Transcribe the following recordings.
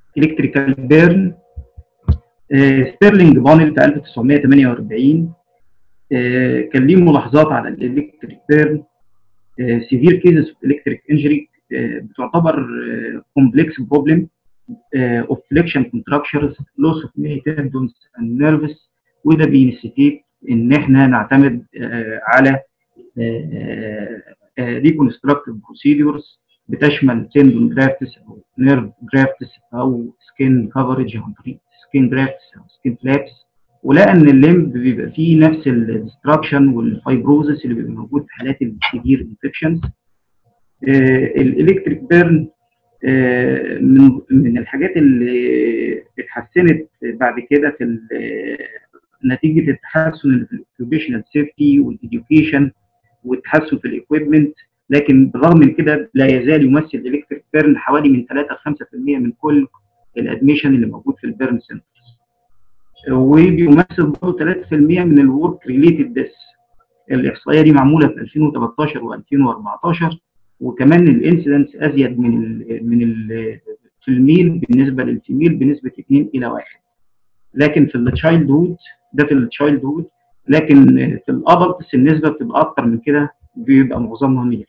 الكتريكال بيرن ستيرلينج بانل في 1948 آه، كان ليه ملاحظات على الالكتريك بيرن سيفير كيسز اوف الكتريك انجري بتعتبر كومبلكس بروبلم اوف فليكشن كونتراكشرز لوس اوف ميني تندونز اند نيرفز وده بينسيتيت ان احنا نعتمد آه، على ريكونستراكتيف بروسيدورز بتشمل تندون جرافتس او نيرف جرافتس او سكين كفرج عن طريق سكين جرافتس او سكين فلابس ولقى ان الليمب بيبقى فيه نفس الدستراكشن والفايبروزس اللي بيبقى موجود في حالات السيفير انفكشنز الالكتريك بيرن من من الحاجات اللي اتحسنت بعد كده في نتيجه التحسن في الاوكيوبيشنال سيفتي والاديوكيشن والتحسن في الاكويبمنت لكن بالرغم من كده لا يزال يمثل الالكتريك بيرن حوالي من 3 ل 5% من كل الادميشن اللي موجود في البيرن سنترز وبيمثل برضه 3% من الورك ريليتد ديس الاحصائيه دي معموله في 2013 و2014 وكمان الانسيدنس ازيد من ال من ال في الميل بالنسبه للفيميل بنسبه 2 الى 1 لكن في التشايلد هود ده في التشايلد هود لكن في الادلتس النسبه بتبقى اكتر من كده بيبقى معظمها ميل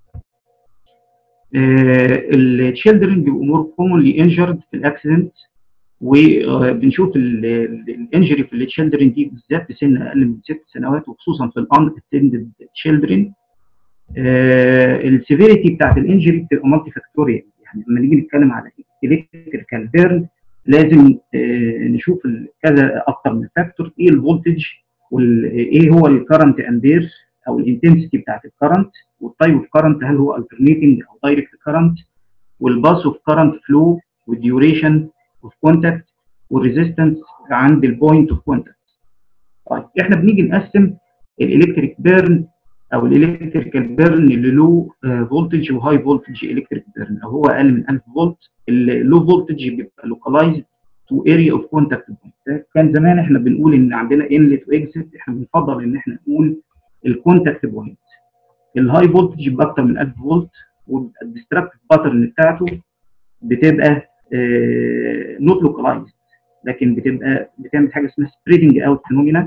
التشيلدرن بيبقوا مور كومونلي انجرد في الاكسيدنت وبنشوف الانجري في التشيلدرن دي بالذات في سن اقل من ست سنوات وخصوصا في الان اتندد تشيلدرن السيفيريتي بتاعت الانجري بتبقى مالتي فاكتوريال يعني لما نيجي نتكلم على الكتريكال بيرن لازم آه نشوف كذا اكتر من فاكتور ايه الفولتج وايه هو الكرنت امبير او الانتنسيتي بتاعت الكرنت والتايب اوف كرنت هل هو alternating او دايركت كرنت والباس اوف كرنت فلو والديوريشن اوف كونتاكت والريزيستنس عند البوينت اوف كونتاكت طيب احنا بنيجي نقسم الالكتريك بيرن او الالكتريكال بيرن اللي له فولتج وهاي فولتج الكتريك بيرن او هو اقل من 1000 فولت اللو فولتج بيبقى لوكالايزد تو اريا اوف كونتاكت بوينت كان زمان احنا بنقول ان عندنا انلت واكزت احنا بنفضل ان احنا نقول الكونتاكت بوينت الهاي فولتج بيبقى اكتر من 1000 فولت والديستراكتيف باترن بتاعته بتبقى نوت لوكالايزد لكن بتبقى بتعمل حاجه اسمها سبريدنج اوت فينومينا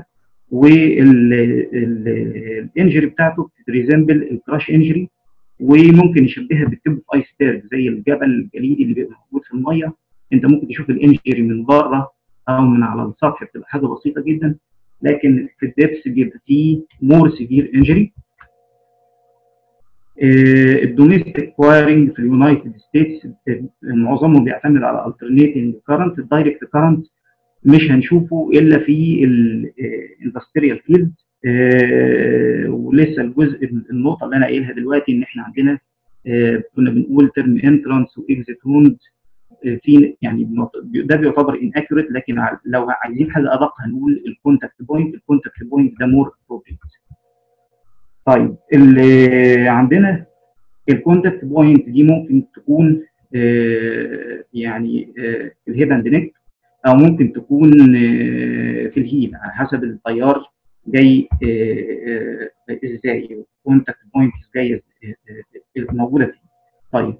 والانجري بتاعته بتريزمبل الكراش انجري وممكن نشبهها بالتب في ايسبرج زي الجبل الجليدي اللي بيبقى موجود في الميه انت ممكن تشوف الانجري من بره او من على السطح بتبقى حاجه بسيطه جدا لكن في الدبس بيبقى فيه مور سيفير انجري الدوميستيك وايرنج في اليونايتد ستيتس معظمهم بيعتمد على alternating كارنت الدايركت كارنت مش هنشوفه الا في الاندستريال فيلد ولسه الجزء النقطه اللي انا قايلها دلوقتي ان احنا عندنا كنا بنقول ترم انترانس واكزيت ووند في يعني ده بيعتبر ان اكيوريت لكن لو عايزين حاجه ادق هنقول الكونتاكت بوينت الكونتاكت بوينت ده مور ابروبريت طيب اللي عندنا الكونتاكت بوينت دي ممكن تكون آه يعني آه الهيد اند نيك او ممكن تكون آه في الهيل على حسب التيار جاي ازاي الكونتاكت بوينت جاي موجوده فين طيب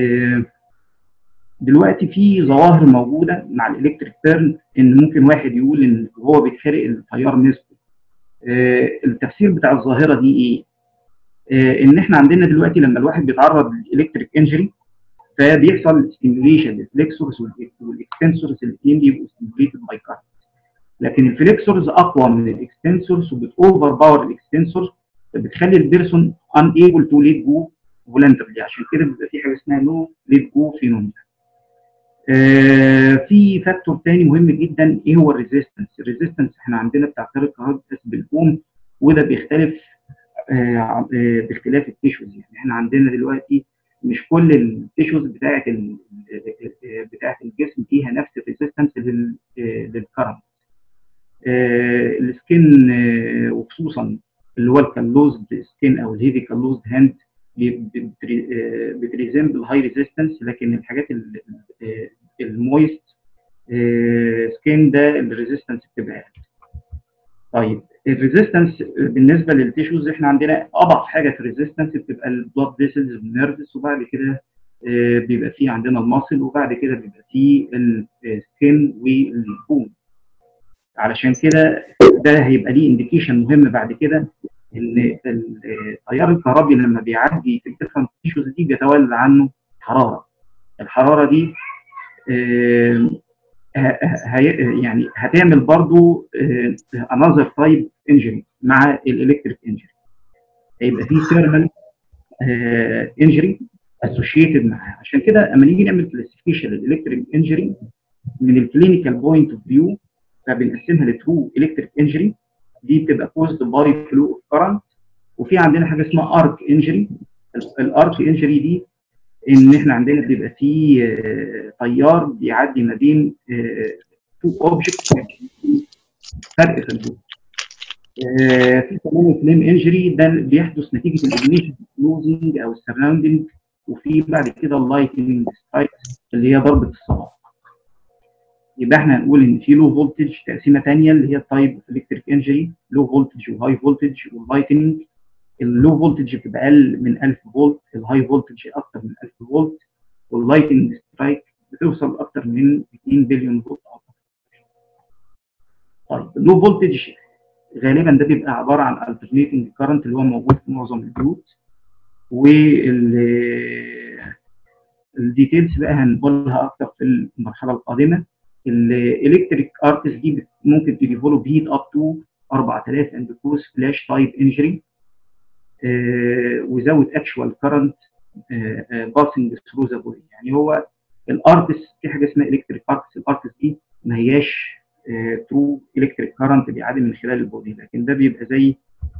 دلوقتي في ظواهر موجوده مع الالكتريك بيرن ان ممكن واحد يقول ان هو بيتحرق التيار نسبه التفسير بتاع الظاهره دي ايه؟ ان احنا عندنا دلوقتي لما الواحد بيتعرض للالكتريك انجري فبيحصل ستيميوليشن للفليكسورز والاكستنسورز الاثنين بيبقوا ستيميوليتد باي كارنت لكن الفليكسورز اقوى من الاكستنسورز وبتوفر باور الاكستنسور فبتخلي البيرسون ان ايبل تو ليت جو فولنترلي عشان كده بيبقى في حاجه اسمها نو ليت جو فينومينا آه في فاكتور تاني مهم جدا ايه هو الريزيستنس الريزيستنس احنا عندنا بتاع تيار الكهرباء بالاوم وده بيختلف آه آه باختلاف التيشوز يعني احنا عندنا دلوقتي مش كل التيشوز بتاعه بتاعه الجسم فيها نفس الريزيستنس للكرنت السكين وخصوصا اللي هو الكالوزد سكين او الهيفي كالوزد هاند بتريزمبل هاي ريزيستنس لكن الحاجات المويست سكين ده الريزيستنس بتبقى اقل. طيب الريزيستنس بالنسبه للتيشوز احنا عندنا اضعف حاجه في الريزيستنس بتبقى البلاد فيسلز والنيرفز وبعد كده بيبقى فيه عندنا الماسل وبعد كده بيبقى فيه السكين والبون علشان كده ده هيبقى ليه انديكيشن مهم بعد كده ان التيار الكهربي لما بيعدي في الديفرنت تيشوز دي بيتولد عنه حراره الحراره دي يعني هتعمل برضو انذر تايب انجري مع الالكتريك انجري هيبقى في ثيرمال انجري اسوشيتد معاها عشان كده اما نيجي نعمل كلاسيفيكيشن للالكتريك انجري من الكلينيكال بوينت اوف فيو فبنقسمها لترو الكتريك انجري دي بتبقى كوزد باي فلو اوف كرنت وفي عندنا حاجه اسمها ارك انجري الارك انجري دي ان احنا عندنا بيبقى في تيار بيعدي ما بين تو اوبجكت فرق في الضوء في كمان فليم انجري ده بيحدث نتيجه الاجنيشن كلوزنج او السراوندنج وفي بعد كده اللايتنج سترايك اللي هي ضربه الصباح يبقى احنا هنقول ان في لو فولتج تقسيمه ثانيه اللي هي تايب الكتريك انجري لو فولتج وهاي فولتج واللايتنج اللو فولتج بتبقى اقل من 1000 فولت الهاي فولتج اكتر من 1000 فولت واللايتنج سترايك بتوصل اكتر من 200 بليون فولت طيب اللو فولتج غالبا ده بيبقى عباره عن alternating current اللي هو موجود في معظم البيوت وال الديتيلز بقى هنقولها اكتر في المرحله القادمه الالكتريك ارتس دي ممكن تديفلوب هيت اب تو 4000 اند كوز فلاش تايب انجري without actual current passing through the body يعني هو الارتس في حاجه اسمها الكتريك ارتس الارتس دي ما هياش ترو الكتريك كارنت بيعدي من خلال البودي لكن ده بيبقى زي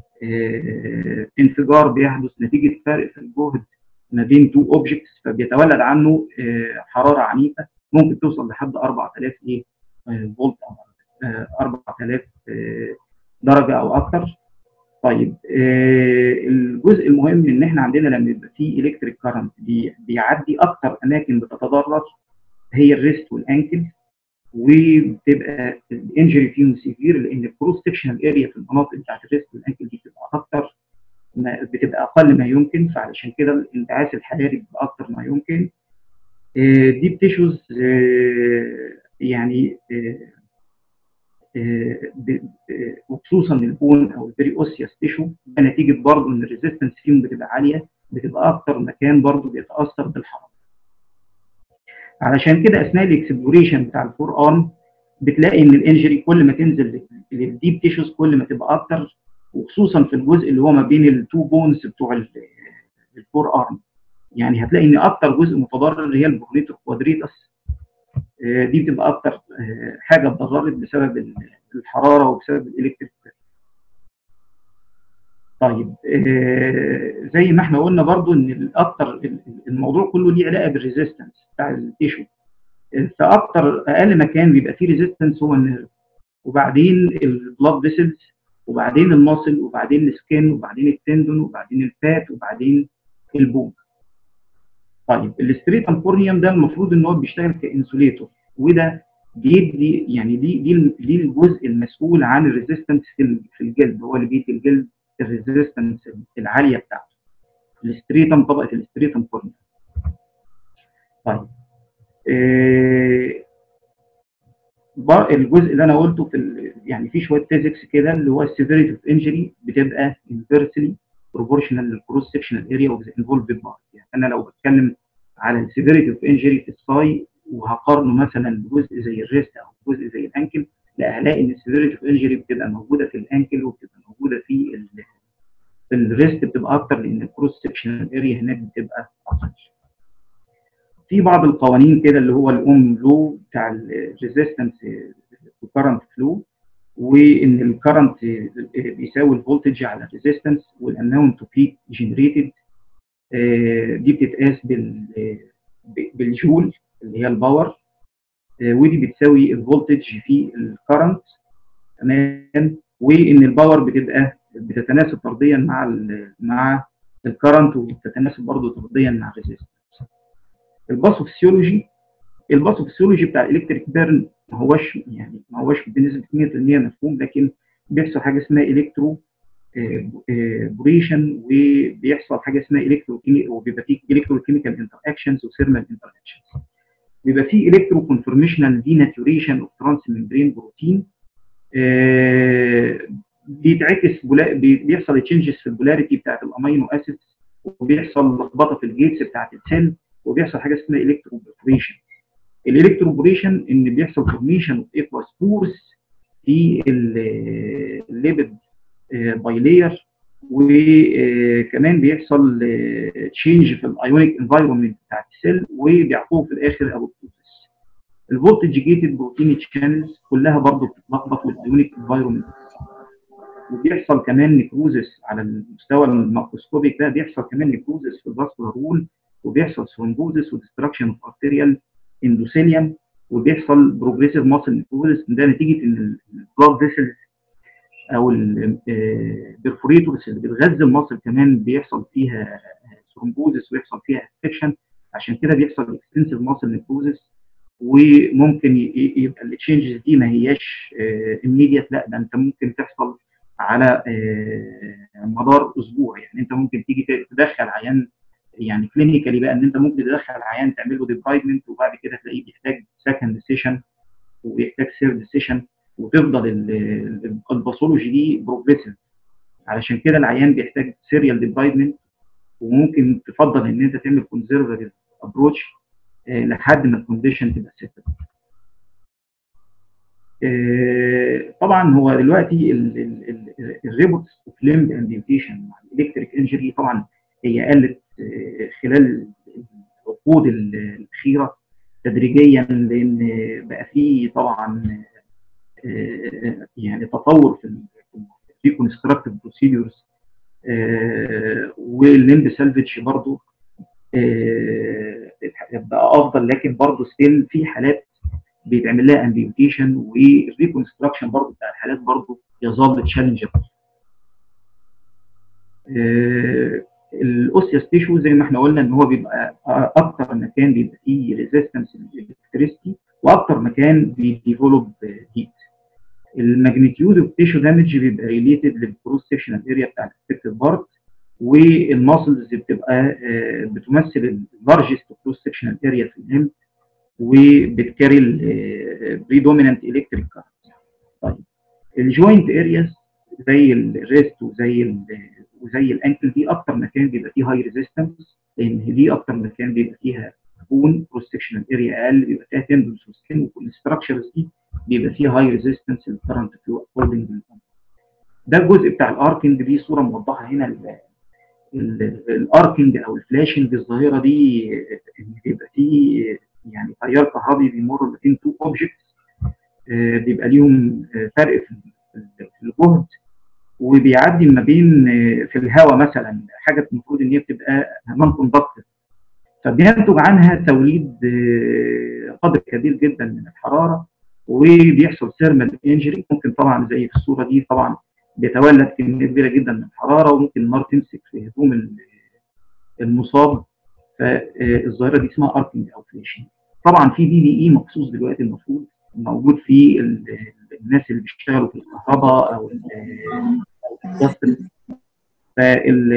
انفجار بيحدث نتيجه فرق في الجهد ما بين تو اوبجكتس فبيتولد عنه حراره عنيفه ممكن توصل لحد 4000 ايه فولت او 4000 درجه او اكثر طيب الجزء المهم ان احنا عندنا لما يبقى في الكتريك كارنت بيعدي اكثر اماكن بتتضرر هي الريست والانكل وبتبقى الانجري فيهم سيفير لان الكروس سكشنال اريا في المناطق بتاعت الريست والانكل دي بتبقى اكتر بتبقى اقل ما يمكن فعلشان كده الانبعاث الحراري بيبقى اكتر ما يمكن دي بتشوز يعني وخصوصا البون او البري اوسياس تيشو ده نتيجه برضه ان الريزيستنس فيهم بتبقى عاليه بتبقى اكتر مكان برضه بيتاثر بالحراره علشان كده اثناء الاكسبلوريشن بتاع الفور ارم بتلاقي ان الانجري كل ما تنزل للديب تيشوز كل ما تبقى اكتر وخصوصا في الجزء اللي هو ما بين التو بونز بتوع الفور ارم يعني هتلاقي ان اكتر جزء متضرر هي البورنيتو كوادريتس دي بتبقى اكتر حاجه اتضررت بسبب الحراره وبسبب الالكتريك طيب زي ما احنا قلنا برضو ان الاكتر الموضوع كله ليه علاقه بالريزيستنس بتاع التيشو فاكتر اقل مكان بيبقى فيه ريزيستنس هو النيرف وبعدين البلاد فيسلز وبعدين الماسل وبعدين السكين وبعدين التندون وبعدين الفات وبعدين البون طيب الستريتم كورنيوم ده المفروض ان هو بيشتغل كانسوليتور وده بيدي يعني دي دي دي الجزء المسؤول عن الريزيستنس في الجلد هو اللي بيدي الجلد الريزيستنس العاليه بتاعته الستريتم طبقه الستريتم كورنيوم طيب آه الجزء اللي انا قلته في يعني في شويه فيزيكس كده اللي هو السيفيريتي اوف انجري بتبقى انفيرسلي بروبورشنال للكروس سكشنال اريا اوف ذا انفولفد بارت يعني انا لو بتكلم على السيفيريتي اوف انجري في الساي وهقارنه مثلا بجزء زي الريست او جزء زي الانكل لا هلاقي ان السيفيريتي اوف انجري بتبقى موجوده في الانكل وبتبقى موجوده في ال في الريست بتبقى اكتر لان الكروس سكشنال اريا هناك بتبقى اقل. في بعض القوانين كده اللي هو الاوم لو بتاع الريزيستنس كرنت فلو وان الكرنت بيساوي الفولتج على الريزيستنس والاماونت اوف هيت جنريتد دي بتتقاس بالجول اللي هي الباور ودي بتساوي الفولتج في الكرنت تمام وان الباور بتبقى بتتناسب طرديا مع ال مع الكرنت وبتتناسب برضه طرديا مع الريزيستنس الباثوفيسيولوجي الباثوفيسيولوجي بتاع الالكتريك بيرن ما هوش يعني ما هوش بنسبه 100% مفهوم لكن بيحصل حاجه اسمها الكترو بوريشن وبيحصل حاجه اسمها الكترو وبيبقى فيه الكتروكيميكال انتر اكشنز وثيرمال انتر اكشنز بيبقى فيه الكترو كونفورميشنال ديناتوريشن اوف ترانس ممبرين بروتين بيتعكس بيحصل تشنجز في البولاريتي بتاعت الامينو اسيدز وبيحصل لخبطه في الجيتس بتاعت السيل وبيحصل حاجه اسمها الكترو بوريشن الالكترو بوريشن ان بيحصل فورميشن اوف ايكواسبورز في الليبيد بايلير وكمان بيحصل تشينج في الايونيك انفايرمنت بتاعت السيل وبيعطوه في الاخر ابوبتوسيس الفولتج جيتد بروتين تشانلز كلها برضه بتتلخبط والايونيك انفايرمنت وبيحصل كمان نيكروزس على المستوى الماكروسكوبيك ده بيحصل كمان نيكروزس في الفاسكولار رول وبيحصل ثرومبوزس وديستراكشن اوف ارتيريال اندوثيليوم وبيحصل بروجريسيف ماسل نيكروزس ده نتيجه ان البلاد فيسلز او البرفوريتورز اللي بتغذي المصل كمان بيحصل فيها ثرومبوزس ويحصل فيها افكشن عشان كده بيحصل اكستنسيف ماسل نيكروزس وممكن يبقى التشينجز دي ما هياش immediate لا ده انت ممكن تحصل على مدار اسبوع يعني انت ممكن تيجي تدخل عيان يعني كلينيكالي بقى ان انت ممكن تدخل عيان تعمل له ديبرايدمنت وبعد كده تلاقيه بيحتاج سكند سيشن وبيحتاج ثيرد سيشن وتفضل الباثولوجي دي بروجريسيف علشان كده العيان بيحتاج سيريال ديبرايدمنت وممكن تفضل ان انت تعمل كونزرفاتيف ابروتش لحد ما الكونديشن تبقى سيتل طبعا هو دلوقتي الريبورتس اوف ليمب امبيوتيشن مع الالكتريك انجري طبعا هي قلت خلال العقود الاخيره تدريجيا لان بقى في طبعا يعني تطور في في كونستراكتيف بروسيدورز والليمب سالفج برضه بقى افضل لكن برضه ستيل في حالات بيتعمل لها امبيوتيشن والريكونستراكشن برضه بتاع الحالات برضه يظل تشالنج الاوسياس تيشو زي ما احنا قلنا ان هو بيبقى اكتر مكان بيبقى فيه ريزيستنس للالكتريستي واكتر مكان بيديفلوب هيت الماجنتيود اوف تيشو دامج بيبقى ريليتد للكروس سيكشنال اريا بتاع الافكتيف بارت والماسلز بتبقى بتمثل اللارجست كروس سيكشنال اريا في الهيم وبتكاري البريدومينانت الكتريك كارنت طيب الجوينت ارياز زي الريست وزي وزي الانكل دي اكتر مكان بيبقى فيه هاي ريزيستنس لان دي اكتر مكان بيبقى فيها بون كروس سيكشنال اريا اقل بيبقى فيها تندنس وسكين وكل الستراكشرز دي بيبقى فيها هاي ريزيستنس للكرنت فلو اكوردنج ده الجزء بتاع الاركنج دي صوره موضحه هنا الاركنج او الفلاشنج الظاهره دي بيبقى فيه يعني تيار كهربي بيمر ما بين تو اوبجكتس بيبقى ليهم فرق في الجهد وبيعدي ما بين في الهواء مثلا حاجه المفروض ان هي بتبقى نون كوندكتيف فبينتج عنها توليد قدر كبير جدا من الحراره وبيحصل ثيرمال انجري ممكن طبعا زي في الصوره دي طبعا بيتولد كميه كبيره جدا من الحراره وممكن النار تمسك في هدوم المصاب فالظاهره دي اسمها اركنج او فليشن طبعا في دي دي اي مخصوص دلوقتي المفروض موجود في الناس اللي بيشتغلوا في الكهرباء او الكاستم فال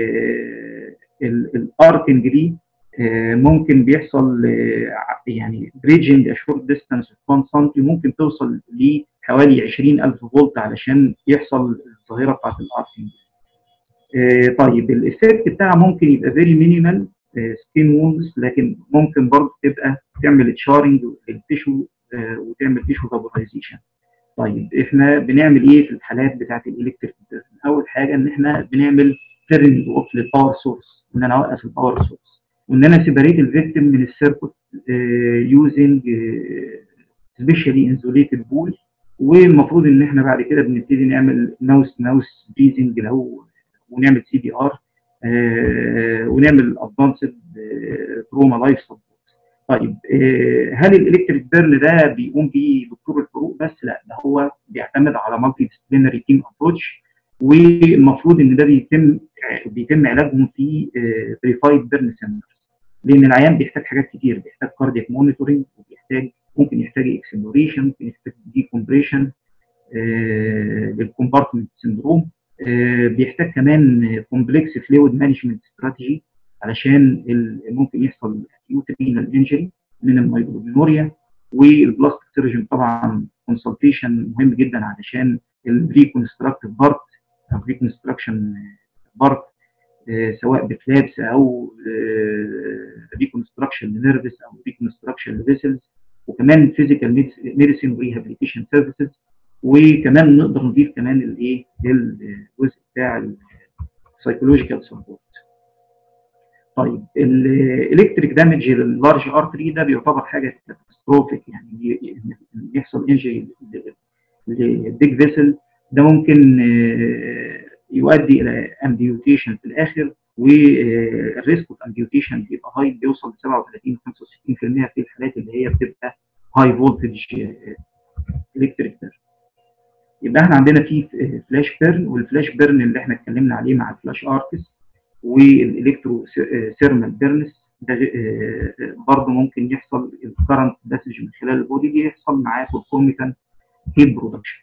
الاركنج دي ممكن بيحصل يعني بريدجنج شورت ديستانس 1 سم ممكن توصل لحوالي 20000 فولت علشان يحصل الظاهره بتاعت الاركنج طيب الايفكت بتاعها ممكن يبقى فيري مينيمال سكين وونز لكن ممكن برضه تبقى تعمل تشارنج للتيشو وتعمل تيشو فابورايزيشن طيب احنا بنعمل ايه في الحالات بتاعت الالكتريك اول حاجه ان احنا بنعمل تيرنينج اوف للباور سورس ان انا اوقف الباور سورس وان انا سيبريت الفيكتيم من السيركت يوزنج سبيشالي انزوليتد بول والمفروض ان احنا بعد كده بنبتدي نعمل ماوس ماوس بريزنج لو ونعمل سي بي ار ونعمل ادفانسد تروما لايف سبورت طيب هل الالكتريك بيرن ده بيقوم بيه دكتور الفروق بس لا ده هو بيعتمد على مالتي ديسبلينري تيم ابروتش والمفروض ان ده بيتم بيتم علاجهم في بريفايد بيرن سنتر لان العيان بيحتاج حاجات كتير بيحتاج كاردياك مونيتورنج وبيحتاج ممكن يحتاج اكسبلوريشن ممكن يحتاج ديكومبريشن للكومبارتمنت سندروم بيحتاج كمان كومبلكس فلويد مانجمنت استراتيجي علشان ممكن يحصل اكيوت رينال انجري من المايجلوبينوريا والبلاستيك سيرجن طبعا كونسلتيشن مهم جدا علشان الريكونستراكتيف بارت او ريكونستراكشن بارت سواء بفلابس او ريكونستراكشن لنيرفس او ريكونستراكشن لفيسلز وكمان فيزيكال ميديسين وريهابيليتيشن سيرفيسز وكمان نقدر نضيف كمان الايه الجزء بتاع السايكولوجيكال سبورت طيب الالكتريك دامج لللارج ارتري ده بيعتبر حاجه كاتاستروفيك يعني يحصل انجري للبيج فيسل ده ممكن يؤدي الى امبيوتيشن في الاخر والريسك اوف امبيوتيشن بيبقى هاي بيوصل ل 37 65% في الحالات اللي هي بتبقى هاي فولتج الكتريك بيرن يبقى احنا عندنا في فلاش بيرن والفلاش بيرن اللي احنا اتكلمنا عليه مع الفلاش اركس والالكترو ثيرمال بيرنس ده برضه ممكن يحصل الكرنت باسج من خلال البودي دي يحصل معاه كونكوميتان هيت برودكشن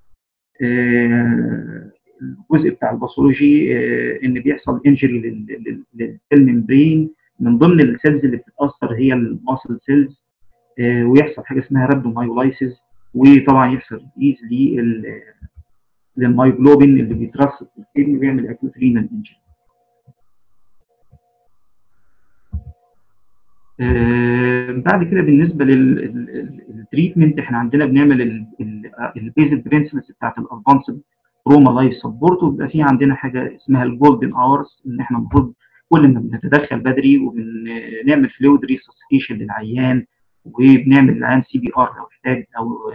الجزء بتاع الباثولوجي ان بيحصل انجري للسيل ممبرين من ضمن السيلز اللي بتتاثر هي الماسل سيلز ويحصل حاجه اسمها رابدومايولايسيس وطبعا يحصل ايز للمايوجلوبين اللي بيترسب في الكدني ويعمل اكيوت رينال انجري آه بعد كده بالنسبه للتريتمنت احنا عندنا بنعمل البيزك برنسبلز بتاعت الادفانسد روما لايف سبورت وبيبقى في عندنا حاجه اسمها الجولدن اورز ان احنا المفروض كل ما بنتدخل بدري وبنعمل فلويد ريسسكيشن للعيان وبنعمل للعيان سي بي ار لو احتاج او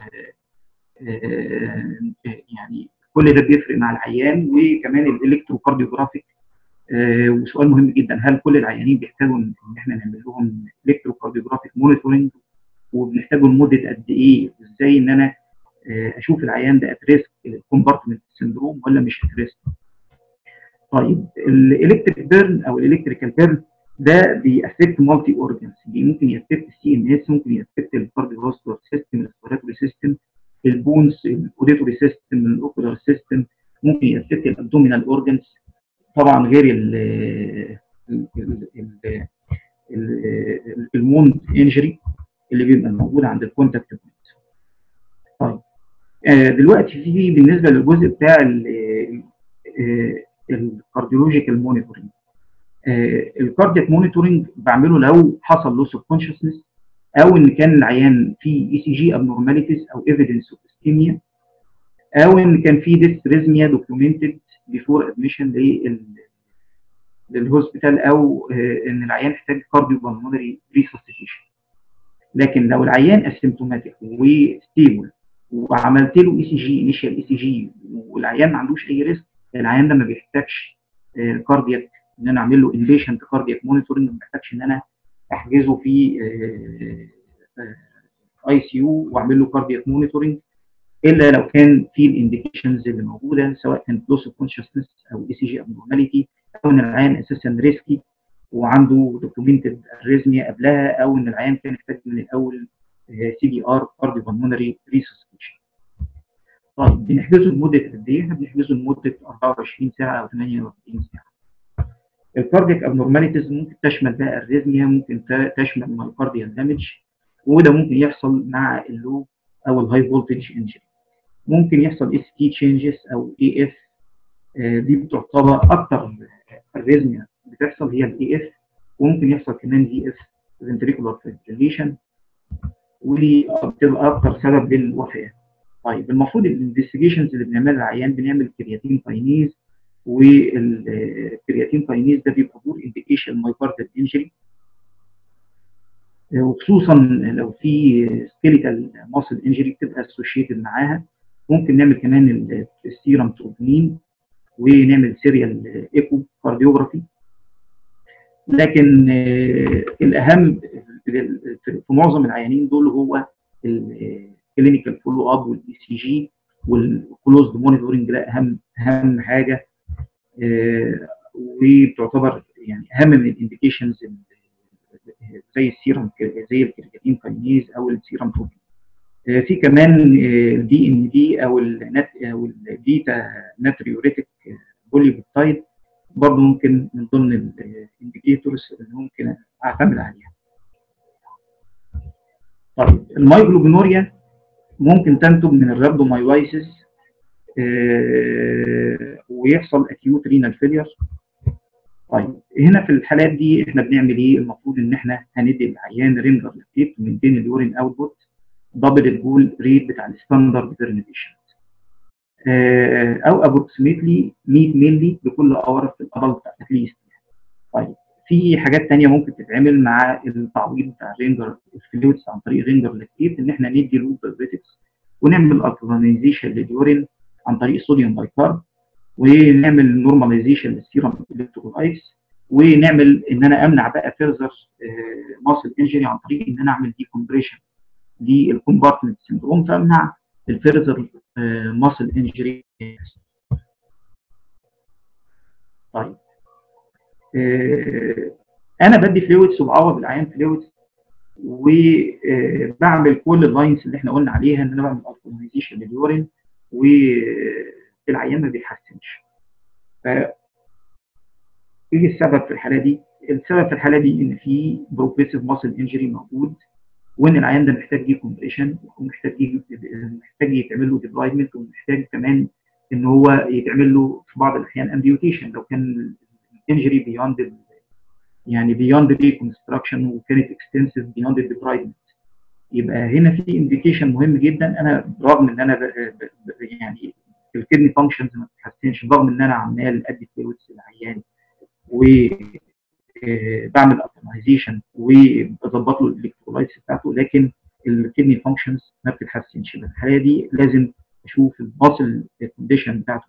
يعني كل ده بيفرق مع العيان وكمان الالكتروكارديوجرافيك وسؤال مهم جدا هل كل العيانين بيحتاجوا ان احنا نعمل لهم الكتروكارديوجرافيك مونيتورنج وبنحتاجوا لمده قد ايه ازاي ان انا اشوف العيان ده اتريسك كومبارتمنت سندروم ولا مش اتريسك طيب الالكتريك بيرن او الالكتريكال بيرن ده بيأفكت مالتي اورجنز ممكن يأفكت السي ان اس ممكن يأفكت الكارديوفاسكولار سيستم الريسبيراتوري سيستم البونز الاوديتوري سيستم الاوكولار سيستم ممكن يأفكت الابدومينال اورجنز طبعا غير ال الموند انجري اللي بيبقى موجود عند الكونتاكت بوينت طيب آه دلوقتي في بالنسبه للجزء بتاع الكارديولوجيكال مونيتورنج الكاردياك مونيتورنج بعمله لو حصل لوس اوف كونشسنس او ان كان العيان فيه اي سي جي ابنورماليتيز او ايفيدنس اوف اسكيميا او ان كان فيه ديستريزميا دوكيومنتد بيفور ادميشن للهوسبيتال او ان العيان احتاج كارديو بالمونري ريسسيتيشن لكن لو العيان اسيمتوماتيك وستيبل وعملت له اي سي جي انيشال اي سي جي والعيان ما عندوش اي ريسك العيان ده ما بيحتاجش كاردياك ان انا اعمل له انبيشنت كاردياك مونيتورنج ما بيحتاجش ان انا احجزه في اي سي يو واعمل له كاردياك مونيتورنج الا لو كان في الانديكيشنز اللي موجوده سواء كانت لوس اوف كونشسنس او اي سي جي ابنورماليتي او ان العيان اساسا ريسكي وعنده دوكيومنتد اريزميا قبلها او ان العيان كان محتاج من الاول سي بي ار كارديو بالمونري ريسسكيشن. طيب بنحجزه لمده قد ايه؟ احنا بنحجزه لمده 24 ساعه او 48 ساعه. الكاردياك ابنورماليتيز ممكن تشمل بقى اريزميا ممكن تشمل مايوكارديال دامج وده ممكن يحصل مع اللو او الهاي فولتج انجري. ممكن يحصل اس تي تشينجز او اي اف دي بتعتبر اكتر اريزميا بتحصل هي الاي اف وممكن يحصل كمان في اف فنتريكولار فيبريليشن ودي بتبقى اكتر سبب للوفاه. طيب المفروض الانفستيجيشنز اللي بنعملها للعيان بنعمل كرياتين كاينيز والكرياتين كاينيز ده بيبقى بور انديكيشن مايوكاردال انجري وخصوصا لو في سكيليتال ماسل انجري بتبقى اسوشيتد معاها ممكن نعمل كمان السيرم تروبونين ونعمل سيريال ايكو كارديوجرافي لكن الاهم في معظم العيانين دول هو الكلينيكال فولو اب والاي سي جي والكلوزد مونيتورنج ده اهم اهم حاجه وبتعتبر يعني اهم من الانديكيشنز زي السيرم زي الكرياتين كاينيز او السيرم بروتين في كمان الدي ان دي او النت او البيتا ناتريوريتك بوليبيبتايد برضه ممكن من ضمن الانديكيتورز اللي ممكن اعتمد عليها. طيب المايجلوبينوريا ممكن تنتج من الرابدومايوايسيس آه ويحصل اكيوت رينال فيلير طيب هنا في الحالات دي احنا بنعمل ايه؟ المفروض ان احنا هندي العيان رينجر لاكتيت من بين اليورين اوتبوت دبل الجول ريت بتاع الستاندرد برنيفيشن آه او ابروكسيمتلي 100 مللي لكل اور في الادلت اتليست طيب في حاجات تانية ممكن تتعمل مع التعويض بتاع الرينجر الفلويدز عن طريق رينجر لاكتيت ان احنا ندي لوب بريتكس ونعمل الكلونيزيشن لليورين عن طريق صوديوم بايكارب ونعمل نورماليزيشن للسيرم الكترولايتس ونعمل ان انا امنع بقى فيرزر ماسل انجري عن طريق ان انا اعمل ديكومبريشن للكومبارتمنت سندروم فامنع الفيرزر ماسل انجري طيب انا بدي فلويدز وبعوض العيان فلويدز وبعمل كل اللاينز اللي احنا قلنا عليها ان انا بعمل الكولونيزيشن لليورين والعيان ما بيتحسنش. ف ايه السبب في الحاله دي؟ السبب في الحاله دي ان في بروجريسيف ماسل انجري موجود وان العيان ده محتاج ديكومبريشن ومحتاج محتاج يتعمل له ديبرايدمنت ومحتاج كمان ان هو يتعمل له في بعض الاحيان امبيوتيشن لو كان الانجري بيوند يعني بيوند ريكونستراكشن وكانت اكستنسيف بيوند الديبرايدمنت يبقى هنا في انديكيشن مهم جدا انا رغم ان انا ب ب ب يعني الكدني فانكشنز ما بتتحسنش رغم ان انا عمال ادي فلويدز للعيان و بعمل اوبتمايزيشن وبظبط له الالكترولايتس بتاعته لكن الكدني فانكشنز ما بتتحسنش في الحاله دي لازم اشوف الماسل كونديشن بتاعته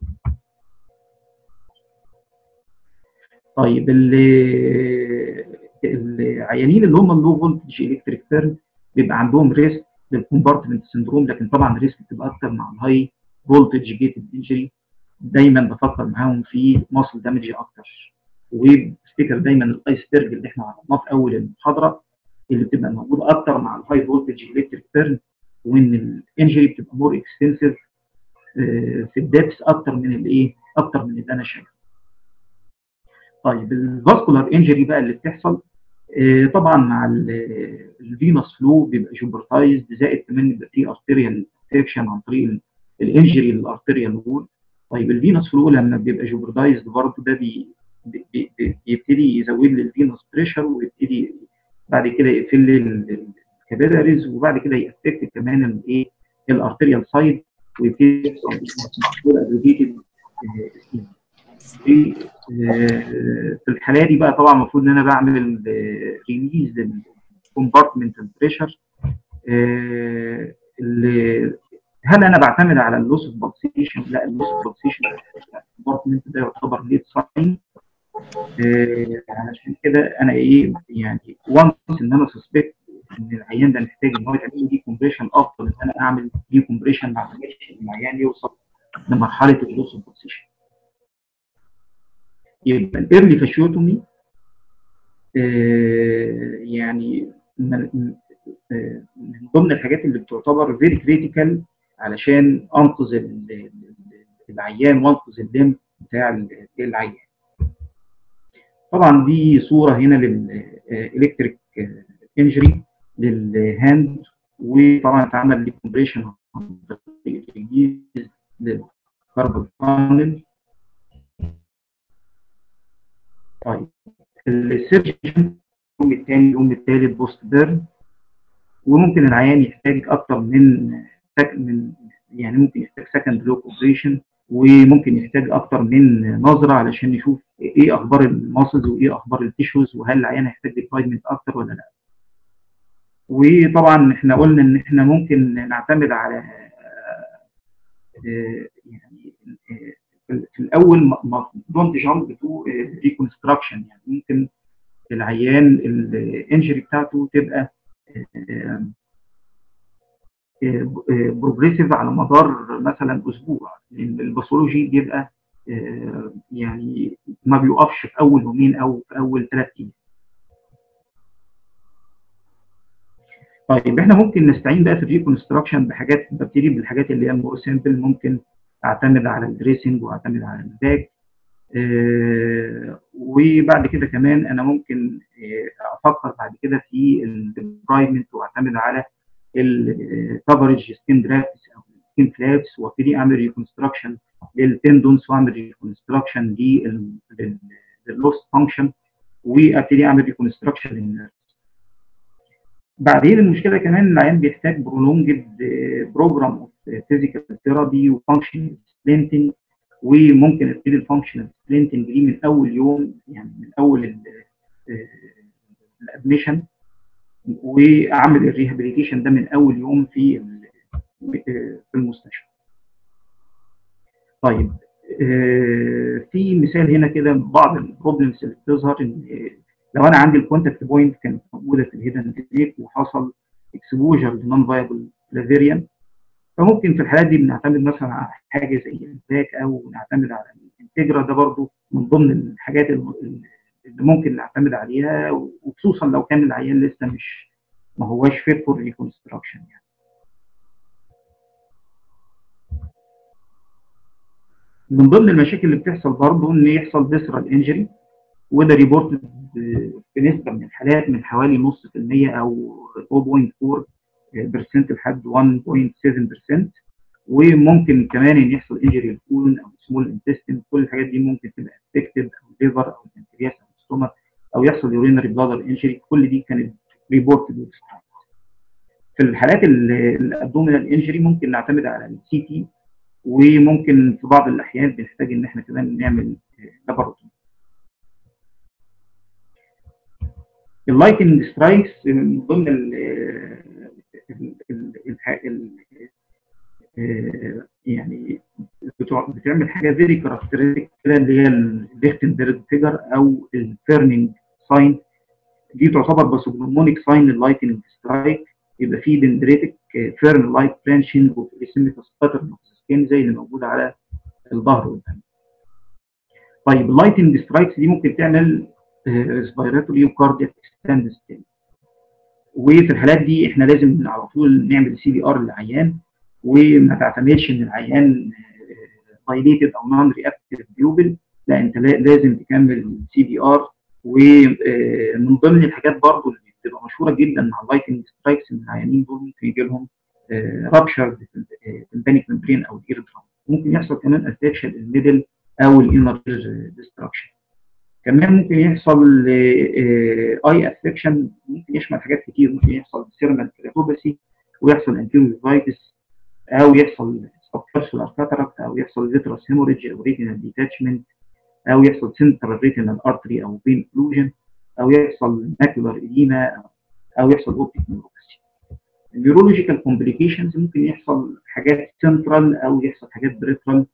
طيب العيانين اللي هم اللو فولتج الكتريك بيرن بيبقى عندهم ريسك للكومبارتمنت سندروم لكن طبعا الريسك بتبقى اكتر مع الهاي فولتج جيتد انجري دايما بفكر معاهم في ماسل دامج اكتر وبفتكر دايما الايسبرج اللي احنا عرضناه في اول المحاضره اللي بتبقى موجوده اكتر مع الهاي فولتج الكتريك بيرن وان الانجري بتبقى مور اكستنسيف في الدبس اكتر من الايه؟ اكتر من اللي انا شايفه. طيب الفاسكولار انجري بقى اللي بتحصل آه طبعا مع الفينوس فلو بيبقى جوبرتايزد زائد كمان بيبقى فيه ارتيريال انفكشن عن طريق الانجري للارتيريال وول طيب الفينوس فلو لما بيبقى جوبرتايزد برضه ده بي بي بيبتدي يزود لي الفينوس بريشر ويبتدي بعد كده يقفل لي الكابيلاريز وبعد كده يأفكت كمان الايه الارتيريال سايد ويبتدي يحصل ادوجيتد في في الحاله دي بقى طبعا المفروض ان انا بعمل ريليز للكومبارتمنتال بريشر هل انا بعتمد على اللوس اوف بالسيشن؟ لا اللوس اوف بالسيشن الكومبارتمنت ده يعتبر ليد ساين علشان كده انا ايه يعني وانس ان انا سسبكت ان العيان ده محتاج ان هو يتعمل له دي كومبريشن افضل ان انا اعمل دي كومبريشن مع العيان يوصل لمرحله اللوس اوف بالسيشن. يبقى الايرلي فاشيوتومي آه يعني من, آه من ضمن الحاجات اللي بتعتبر فيري كريتيكال علشان انقذ العيان وانقذ الدم بتاع العيان. طبعا دي صوره هنا للالكتريك انجري للهاند وطبعا اتعمل لي كومبريشن عن طريق الجيز للكاربون بانل طيب السيرجن اليوم الثاني اليوم الثالث بوست بيرن وممكن العيان يحتاج اكتر من من يعني ممكن يحتاج سكند لوك اوبريشن وممكن يحتاج اكتر من نظره علشان نشوف ايه اخبار الماسلز وايه اخبار التيشوز وهل العيان هيحتاج ديبلايمنت اكتر ولا لا. وطبعا احنا قلنا ان احنا ممكن نعتمد على يعني في الاول دونت جامب تو ريكونستراكشن يعني ممكن العيان الانجري بتاعته تبقى بروجريسيف على مدار مثلا اسبوع لان الباثولوجي بيبقى يعني ما بيوقفش في اول يومين او في اول ثلاث ايام. طيب احنا ممكن نستعين بقى في الريكونستراكشن بحاجات ببتدي بالحاجات اللي هي المور سيمبل ممكن اعتمد على الدريسنج واعتمد على الباك آه وبعد كده كمان انا ممكن آه افكر بعد كده في الديبرايمنت واعتمد على الكفرج سكين درافتس او سكين فلابس وابتدي اعمل ريكونستراكشن للتندونز واعمل ريكونستراكشن لللوست فانكشن وابتدي اعمل ريكونستراكشن للنيرف بعدين المشكله كمان العيان بيحتاج برولونجد بروجرام اوف فيزيكال ثيرابي وفانكشن سبلنتنج وممكن ابتدي الفانكشنال سبلنتنج دي من اول يوم يعني من اول الادميشن واعمل الريهابيليتيشن ده من اول يوم في في المستشفى. طيب في مثال هنا كده بعض البروبلمز اللي بتظهر ان لو انا عندي الكونتاكت بوينت كانت موجوده في الهيدن تكنيك وحصل اكسبوجر لنون فايبل لافيريان فممكن في الحالات دي بنعتمد مثلا على حاجه زي الباك او نعتمد على الانتجرا ده برضو من ضمن الحاجات اللي ممكن نعتمد عليها وخصوصا لو كان العيان لسه مش ما هواش فيت فور ريكونستراكشن يعني. من ضمن المشاكل اللي بتحصل برضه ان يحصل فيسرال انجري وده ريبورت بنسبه من الحالات من حوالي نص في المية او 0.4% لحد 1.7% وممكن كمان ان يحصل انجري الكون او سمول انتستين كل الحاجات دي ممكن تبقى افكتد او ليفر او البنكرياس او الستومك او يحصل يورينري بلادر انجري كل دي كانت ريبورتد في الحالات الابدومينال انجري ممكن نعتمد على السي تي وممكن في بعض الاحيان بنحتاج ان احنا كمان نعمل لاباروتومي اللايتنج سترايكس من ضمن ال يعني بتعمل حاجه فيري كاركترستيك كده اللي هي الليختنبرج فيجر او الفيرنينج ساين دي تعتبر باسوجنومونيك ساين لللايتنج سترايك يبقى فيه دندريتك فيرن لايت برانشنج وفيسيميتاس باترن سكين زي اللي موجود على الظهر قدام. طيب اللايتنج سترايكس دي ممكن تعمل ريسبيراتوري وكاردياك ستاند ستيل وفي الحالات دي احنا لازم على طول نعمل سي بي ار للعيان وما تعتمدش ان العيان دايليتد او نون رياكتيف بيوبل لا انت لازم تكمل سي بي ار ومن ضمن الحاجات برضو اللي بتبقى مشهوره جدا مع اللايتنج سترايكس ان العيانين دول ممكن يجي لهم رابشر في البانيك ممبرين او الاير درام ممكن يحصل كمان افكشن الميدل او الانر ديستراكشن كمان ممكن يحصل اي افكشن ممكن يشمل حاجات كتير ممكن يحصل سيرمال كرياتوباسي ويحصل انتيروفايتس او يحصل سبكارسولار كاتاراكت او يحصل فيترس هيموريدج او ريتينال ديتاتشمنت او يحصل سنترال ريتينال ارتري او فين اوكلوجن او يحصل ماكولار اديما او يحصل اوبتيك نيوروباثي النيورولوجيكال كومبليكيشنز ممكن يحصل حاجات سنترال او يحصل حاجات بريفرال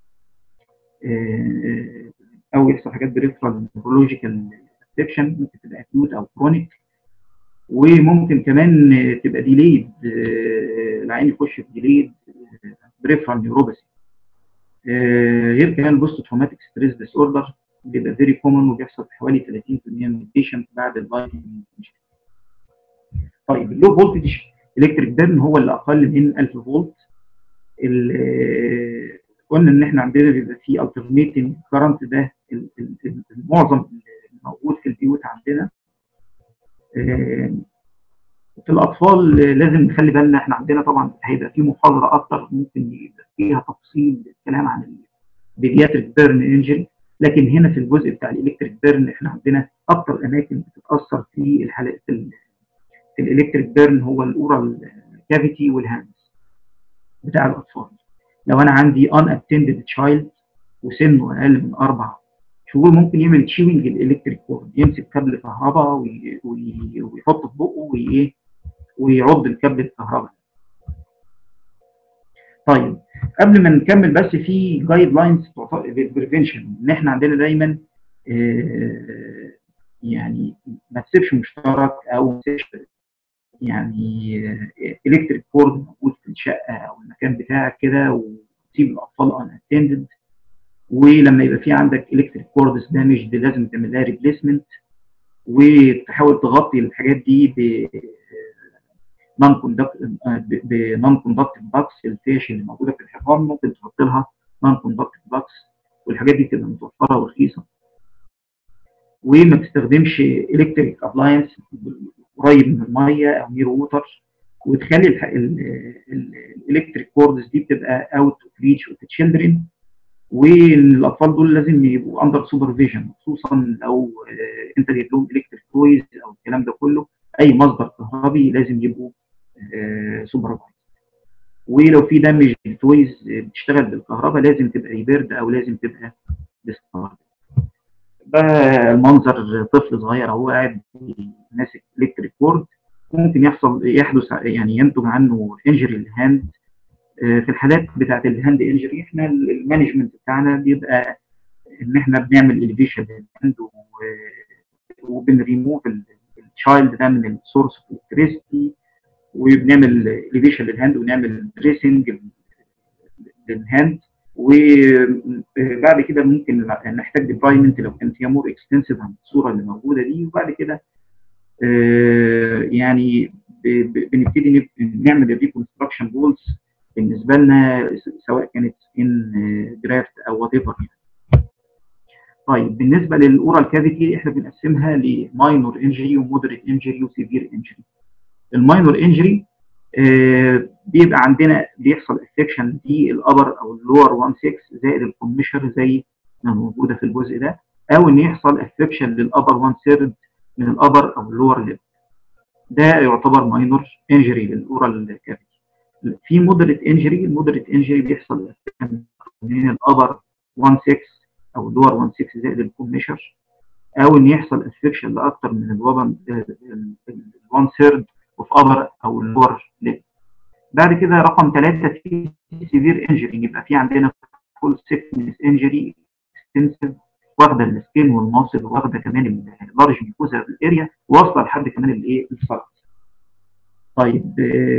او يحصل حاجات بريفرال نيورولوجيكال افكشن ممكن تبقى اكيوت او كرونيك وممكن كمان تبقى ديليد العين يخش في ديليد بريفرال نيوروباثي غير كمان بوست تروماتيك ستريس ديس اوردر بيبقى فيري كومن وبيحصل في حوالي 30% من البيشنت بعد اللايتنج طيب اللو فولتج الكتريك بيرن هو اللي اقل من 1000 فولت قلنا ان احنا عندنا بيبقى في الترنيتنج كرنت ده المعظم الموجود في البيوت عندنا في الاطفال لازم نخلي بالنا احنا عندنا طبعا هيبقى في محاضره اكتر ممكن يبقى فيها تفصيل الكلام عن البيدياتريك بيرن انجري لكن هنا في الجزء بتاع الالكتريك بيرن احنا عندنا اكتر اماكن بتتاثر في الحالات في الالكتريك بيرن هو الاورال كافيتي والهاندز بتاع الاطفال لو انا عندي ان اتندد تشايلد وسنه اقل من اربع شهور ممكن يعمل تشيوينج الالكتريك كورد يمسك كابل كهرباء ويحطه في بقه وايه ويعض الكابل الكهرباء طيب قبل ما نكمل بس في جايد لاينز بريفنشن ان احنا عندنا دايما آه يعني ما تسيبش مشترك او ما تسيبش يعني الكتريك كورد موجود في الشقه او المكان بتاعك كده وتسيب الاطفال ان اتندد ولما يبقى في عندك الكتريك كوردز دامج دي لازم تعمل لها ريبليسمنت وتحاول تغطي الحاجات دي نون كوندكتيف بنون كوندكتيف باكس الفيش اللي موجوده في الحيطان ممكن تحط لها نون كوندكتيف باكس والحاجات دي تبقى متوفره ورخيصه وما تستخدمش الكتريك ابلاينس قريب من الميه او نير ووتر وتخلي الالكتريك كوردز دي بتبقى اوت اوف ريتش اوف تشيلدرن والاطفال دول لازم يبقوا اندر سوبرفيجن خصوصا لو انت جايب لهم الكتريك تويز او الكلام ده كله اي مصدر كهربي لازم يبقوا سوبرفايز ولو في دمج تويز بتشتغل بالكهرباء لازم تبقى ريبيرد او لازم تبقى ديسكارد ده المنظر طفل صغير اهو قاعد ماسك الكتريك كورد ممكن يحصل يحدث يعني ينتج عنه انجري الهاند في الحالات بتاعت الهاند انجري احنا المانجمنت بتاعنا بيبقى ان احنا بنعمل اليفيشن للهاند وبنريموف التشايلد ده من السورس اوف الكتريستي وبنعمل اليفيشن للهاند ونعمل دريسنج للهاند وبعد كده ممكن نحتاج ديبرايمنت لو كانت هي مور اكستنسيف عن الصوره اللي موجوده دي وبعد كده يعني بنبتدي نعمل الريكونستراكشن جولز بالنسبه لنا سواء كانت ان جرافت او وات ايفر طيب بالنسبه للاورال كافيتي احنا بنقسمها لماينور انجري ومودريت انجري وسيفير انجري الماينور انجري آه بيبقى عندنا بيحصل افكشن في الابر او اللور 1 6 زائد الكوميشر زي ما موجوده في الجزء ده او ان يحصل افكشن للابر 1 ثيرد من الابر او اللور ليب ده يعتبر ماينور انجري للاورال كافيتي في مودريت انجري المودريت انجري بيحصل من الابر 1 6 او اللور 1 6 زائد الكوميشر او ان يحصل افكشن لاكثر من الوبن ال 1 ثيرد اوف ابر او اللور ليب بعد كده رقم ثلاثة في سيفير انجري يبقى في عندنا فول سيكنس انجري اكستنسيف واخده السكين والماسل واخده كمان اللارج ميكوزا اريا واصله لحد كمان الايه الفرد طيب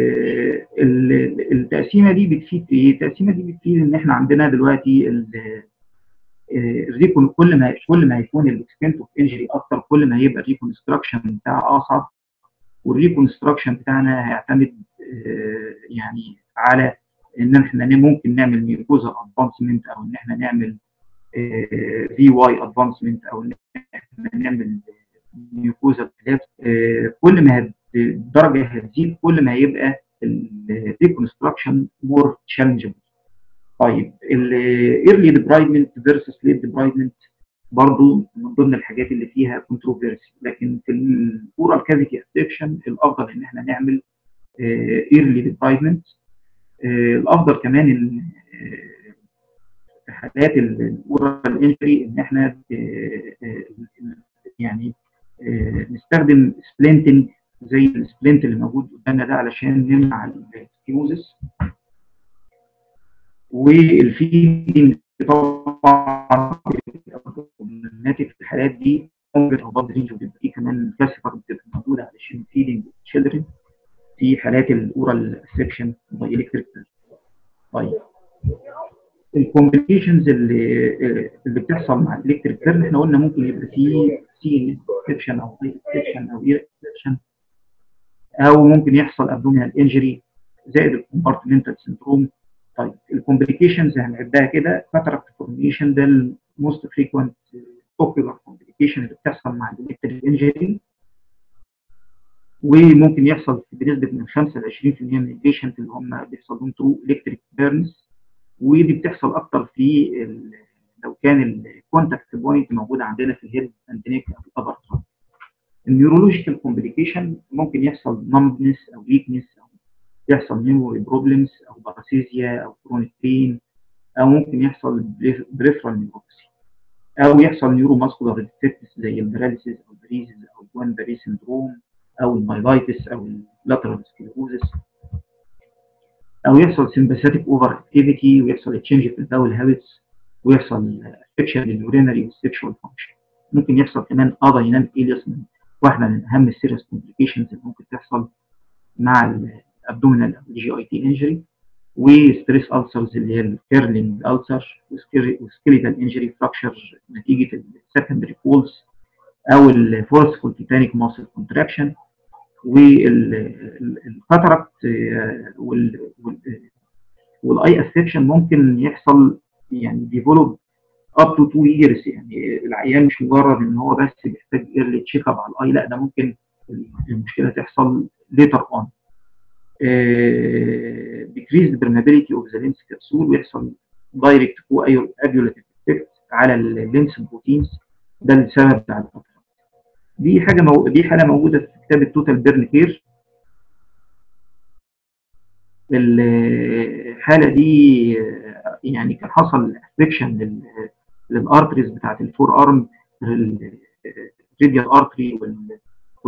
التقسيمه دي بتفيد ايه؟ التقسيمه دي بتفيد ان احنا عندنا دلوقتي الريكون كل ما كل ما يكون الاكستنت اوف انجري اكتر كل ما يبقى الريكونستراكشن بتاعه اصعب والريكونستراكشن بتاعنا هيعتمد يعني على ان احنا ممكن نعمل ميوكوزا ادفانسمنت او ان احنا نعمل في واي ادفانسمنت او ان احنا نعمل ميوكوزا كل ما الدرجه هتزيد كل ما هيبقى الريكونستراكشن مور تشالنجبل طيب الايرلي ديبرايدمنت فيرسس ليت ديبرايدمنت برضو من ضمن الحاجات اللي فيها كونتروفيرسي لكن في الاورال كافيتي افكشن الافضل ان احنا نعمل ايرلي ديبرايدمنت الافضل كمان ان في حالات الاورال انجري ان احنا يعني نستخدم سبلنتنج زي السبلنت اللي موجود قدامنا ده علشان نمنع الكيموزس والفيدنج طبعا الناتج في الحالات دي ممكن اباف رينج وبيبقى فيه كمان كلاسيفر بتبقى موجوده علشان فيدنج تشيلدرن في حالات الاورال سكشن باي الكتريك طيب الكومبليكيشنز اللي اللي بتحصل مع الالكتريك كيرن احنا قلنا ممكن يبقى فيه سي سكشن او اي سكشن او اي سكشن او ممكن يحصل ابدومينال انجري زائد الكومبارتمنتال سندروم طيب الكومبليكيشنز هنعدها كده كاتراكت فورميشن ده الموست فريكوينت اوكيولار كومبليكيشن اللي بتحصل مع الالكتريك انجري وممكن يحصل بنسبه من 5 ل 20% من البيشنت اللي هم بيحصل لهم ترو الكتريك بيرنز ودي بتحصل اكتر في لو كان الكونتاكت بوينت موجوده عندنا في الهيد اند نيك او الابر تراب النيورولوجيكال كومبليكيشن ممكن يحصل نمبنس او ويكنس او يحصل ميموري بروبلمز او باراسيزيا او كرونيك بين او ممكن يحصل بريفرال نيوروبسي او يحصل نيورو ماسكولار ديفكتس زي الباراليسيس او البريزز او الجوان باري سندروم او المايلايتس او اللاترال سكليروزس او يحصل سمباثيك اوفر اكتيفيتي ويحصل تشينج في الباول هابتس ويحصل افكشن لليورينري والسكشوال فانكشن ممكن يحصل كمان ادايناميك الياس من واحده من اهم السيريس كومبليكيشنز اللي ممكن تحصل مع الابدومينال او الجي اي تي انجري وستريس السرز اللي هي الكيرلينج السر وسكيليتال انجري فراكشر نتيجه السكندري فولز او الفورسفول تيتانيك ماسل كونتراكشن والكاتراكت والاي افكشن ممكن يحصل يعني ديفلوب اب تو 2 ييرز يعني العيان مش مجرد ان هو بس بيحتاج ايرلي تشيك اب على الاي لا ده ممكن المشكله تحصل ليتر اون decrease the permeability of the lens capsule ويحصل دايركت coagulative effect على اللينس بروتينز ده السبب بتاع الفتره دي حاجه مو... دي حاله موجوده في كتاب التوتال بيرن كير الحاله دي يعني كان حصل افكشن لل... للارتريز بتاعت الفور ارم الريديال ارتري وال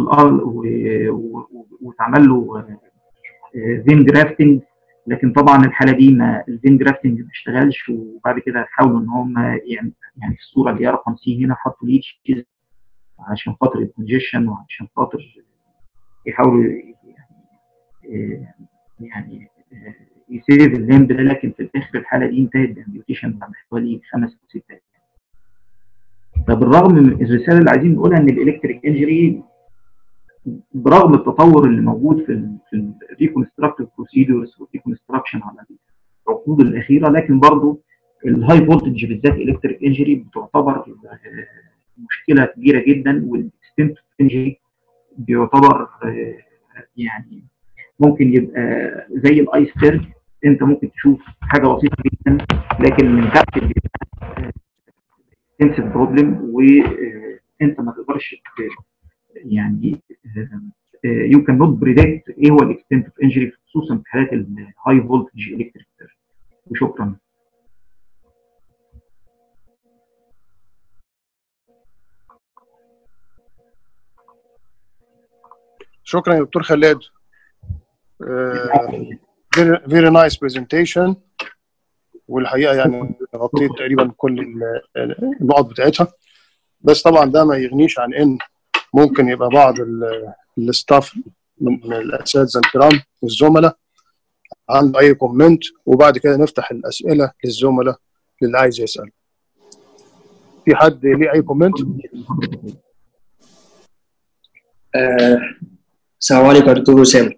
واتعمل له فين جرافتنج لكن طبعا الحاله دي ما الفين جرافتنج ما اشتغلش وبعد كده حاولوا ان هم يعني يعني في الصوره اللي هي رقم سي هنا حطوا ليتش عشان خاطر الكونجيشن وعشان خاطر يحاولوا يعني يعني يسيف الليمب ده لكن في الاخر الحاله دي انتهت بامبيوتيشن بعد حوالي خمس او ست ايام. فبالرغم من الرساله اللي عايزين نقولها ان الالكتريك انجري برغم التطور اللي موجود في في الريكونستراكتيف بروسيدورز والريكونستراكشن على العقود الاخيره لكن برضه الهاي فولتج بالذات الكتريك انجري بتعتبر مشكله كبيره جدا والاكستنت انجري بيعتبر يعني ممكن يبقى زي الايسبرج انت ممكن تشوف حاجه بسيطه جدا لكن من تحت بيبقى انسيف بروبلم وانت ما تقدرش يعني يو كان نوت بريدكت ايه هو الاكستنت اوف انجري خصوصا في حالات الهاي فولتج الكتريك وشكرا شكرا يا دكتور خلاد فيري نايس برزنتيشن والحقيقه يعني غطيت تقريبا كل النقط بتاعتها بس طبعا ده ما يغنيش عن ان ممكن يبقى بعض الستاف من الاساتذه الكرام والزملاء عنده اي كومنت وبعد كده نفتح الاسئله للزملاء للي عايز يسال في حد ليه اي كومنت السلام عليكم يا دكتور اسامه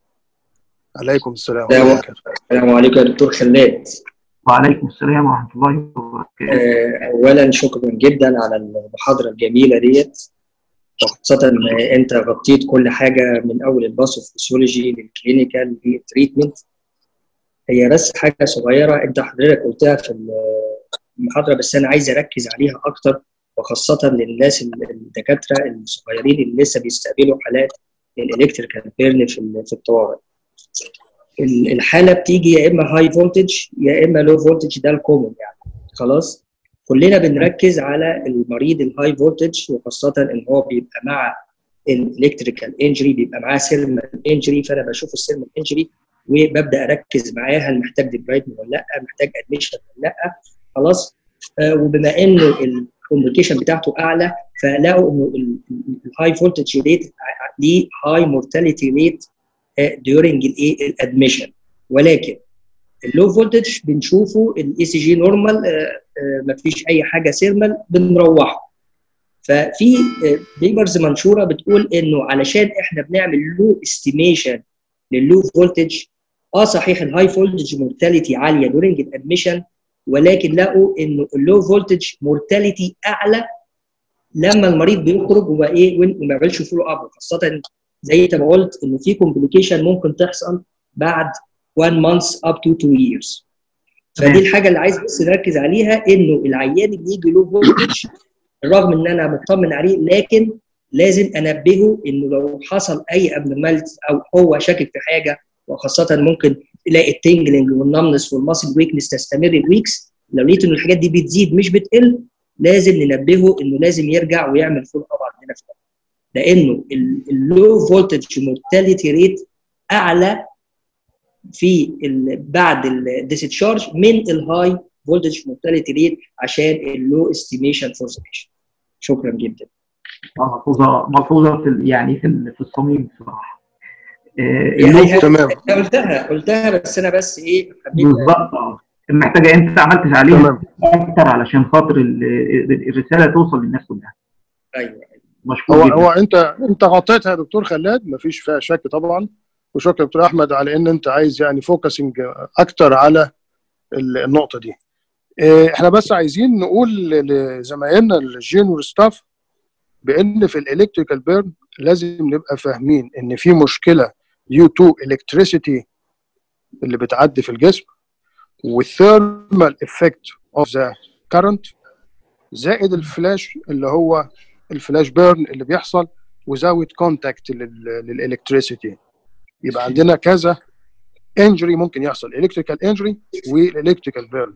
عليكم السلام السلام عليكم يا دكتور خلاد وعليكم السلام ورحمه الله وبركاته اولا شكرا جدا على المحاضره الجميله ديت وخاصة إن أنت غطيت كل حاجة من أول الباثوفيسيولوجي للكلينيكال للتريتمنت هي بس حاجة صغيرة أنت حضرتك قلتها في المحاضرة بس أنا عايز أركز عليها أكتر وخاصة للناس الدكاترة الصغيرين اللي لسه بيستقبلوا حالات الإلكتريكال بيرن في في الطوارئ. الحالة بتيجي يا إما هاي فولتج يا إما لو فولتج ده الكومن يعني خلاص كلنا بنركز على المريض الهاي فولتج وخاصه ان هو بيبقى مع الالكتريكال انجري بيبقى معاه سيرمال انجري فانا بشوف السيرمال انجري وببدا اركز معاه هل محتاج ديبرايتمنت ولا لا محتاج ادميشن ولا لا خلاص آه وبما انه الكومبليكيشن بتاعته اعلى فلقوا انه الهاي فولتج ريت ليه هاي مورتاليتي ريت ديورنج الايه الادميشن ولكن اللو فولتج بنشوفه الاي سي جي نورمال ما فيش اي حاجه سيرمال بنروحه ففي بيبرز منشوره بتقول انه علشان احنا بنعمل لو استيميشن لللو فولتج اه صحيح الهاي فولتج مورتاليتي عاليه دورنج الادميشن ولكن لقوا انه اللو فولتج مورتاليتي اعلى لما المريض بيخرج وما ايه وما يعملش فولو اب خاصه زي انت ما قلت انه في كومبليكيشن ممكن تحصل بعد 1 month up to 2 years فدي الحاجه اللي عايز بس نركز عليها انه العيان اللي يجي له فولتج رغم ان انا مطمن عليه لكن لازم انبهه انه لو حصل اي ابنورماليتي او هو شاكك في حاجه وخاصه ممكن تلاقي التنجلنج والنمنس والماسل ويكنس تستمر ويكس لو لقيت ان الحاجات دي بتزيد مش بتقل لازم ننبهه انه لازم يرجع ويعمل فول اب عندنا في لانه اللو فولتج مورتاليتي ريت اعلى في بعد الديسشارج من الهاي فولتج مورتاليتي ريت عشان اللو استيميشن فور شكرا جدا ملحوظه ملحوظه يعني في في الصميم بصراحه يعني تمام قلتها قلتها بس انا بس ايه بالظبط اه محتاجه انت عملتش عليها اكتر علشان خاطر الرساله توصل للناس كلها ايوه مشكور هو جدا هو انت انت غطيتها يا دكتور خلاد مفيش فيها شك طبعا وشكرا دكتور احمد على ان انت عايز يعني فوكسنج اكتر على ال- النقطه دي إيه، احنا بس عايزين نقول لزمايلنا الجينيور ستاف بان في الالكتريكال بيرن لازم نبقى فاهمين ان في مشكله ديو تو الكتريسيتي اللي بتعدي في الجسم والثيرمال افكت اوف ذا كارنت زائد الفلاش اللي هو الفلاش بيرن اللي بيحصل وزاويه كونتاكت للالكتريسيتي يبقى عندنا كذا انجري ممكن يحصل الكتريكال انجري والالكتريكال بيرن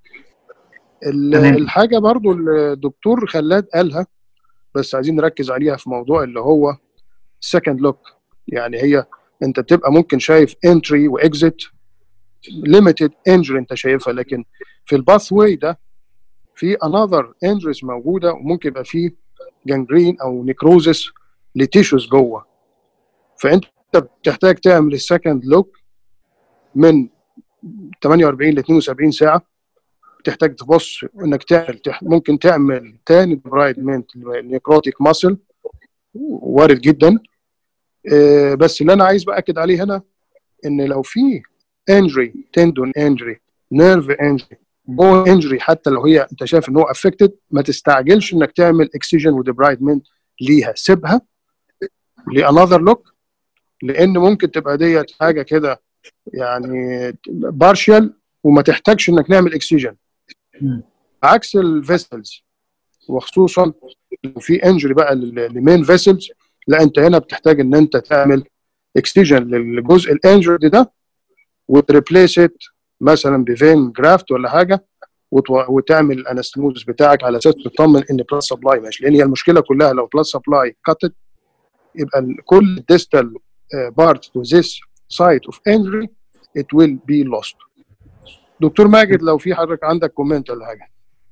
تمام. الحاجه برضو اللي الدكتور خلاد قالها بس عايزين نركز عليها في موضوع اللي هو سكند لوك يعني هي انت بتبقى ممكن شايف انتري واكزيت ليميتد انجري انت شايفها لكن في الباث واي ده في انذر انجريز موجوده وممكن يبقى فيه جانجرين او نيكروزس لتيشوز جوه فانت بتحتاج تعمل السكند لوك من 48 ل 72 ساعه تحتاج تبص انك تعمل تح- ممكن تعمل تاني ديبرايدمنت نيكروتيك ماسل وارد جدا آه، بس اللي انا عايز باكد عليه هنا ان لو في انجري تندون انجري نيرف انجري بون انجري حتى لو هي انت شايف ان هو افكتد ما تستعجلش انك تعمل اكسجين وديبرايدمنت ليها سيبها لانذر لوك لان ممكن تبقى ديت حاجه كده يعني بارشال وما تحتاجش انك نعمل اكسجين مم. عكس الفيسلز وخصوصا لو في انجري بقى لمين فيسلز لا انت هنا بتحتاج ان انت تعمل اكسجين للجزء الانجرد ده وتريبليس ات مثلا بفين جرافت ولا حاجه وتو- وتعمل الانستموز بتاعك على اساس تطمن ان بلاد سبلاي ماشي لان هي المشكله كلها لو بلاد سبلاي كاتت يبقى ال- كل distal uh, part to this site of injury it will be lost دكتور ماجد لو في حضرتك عندك كومنت ولا حاجه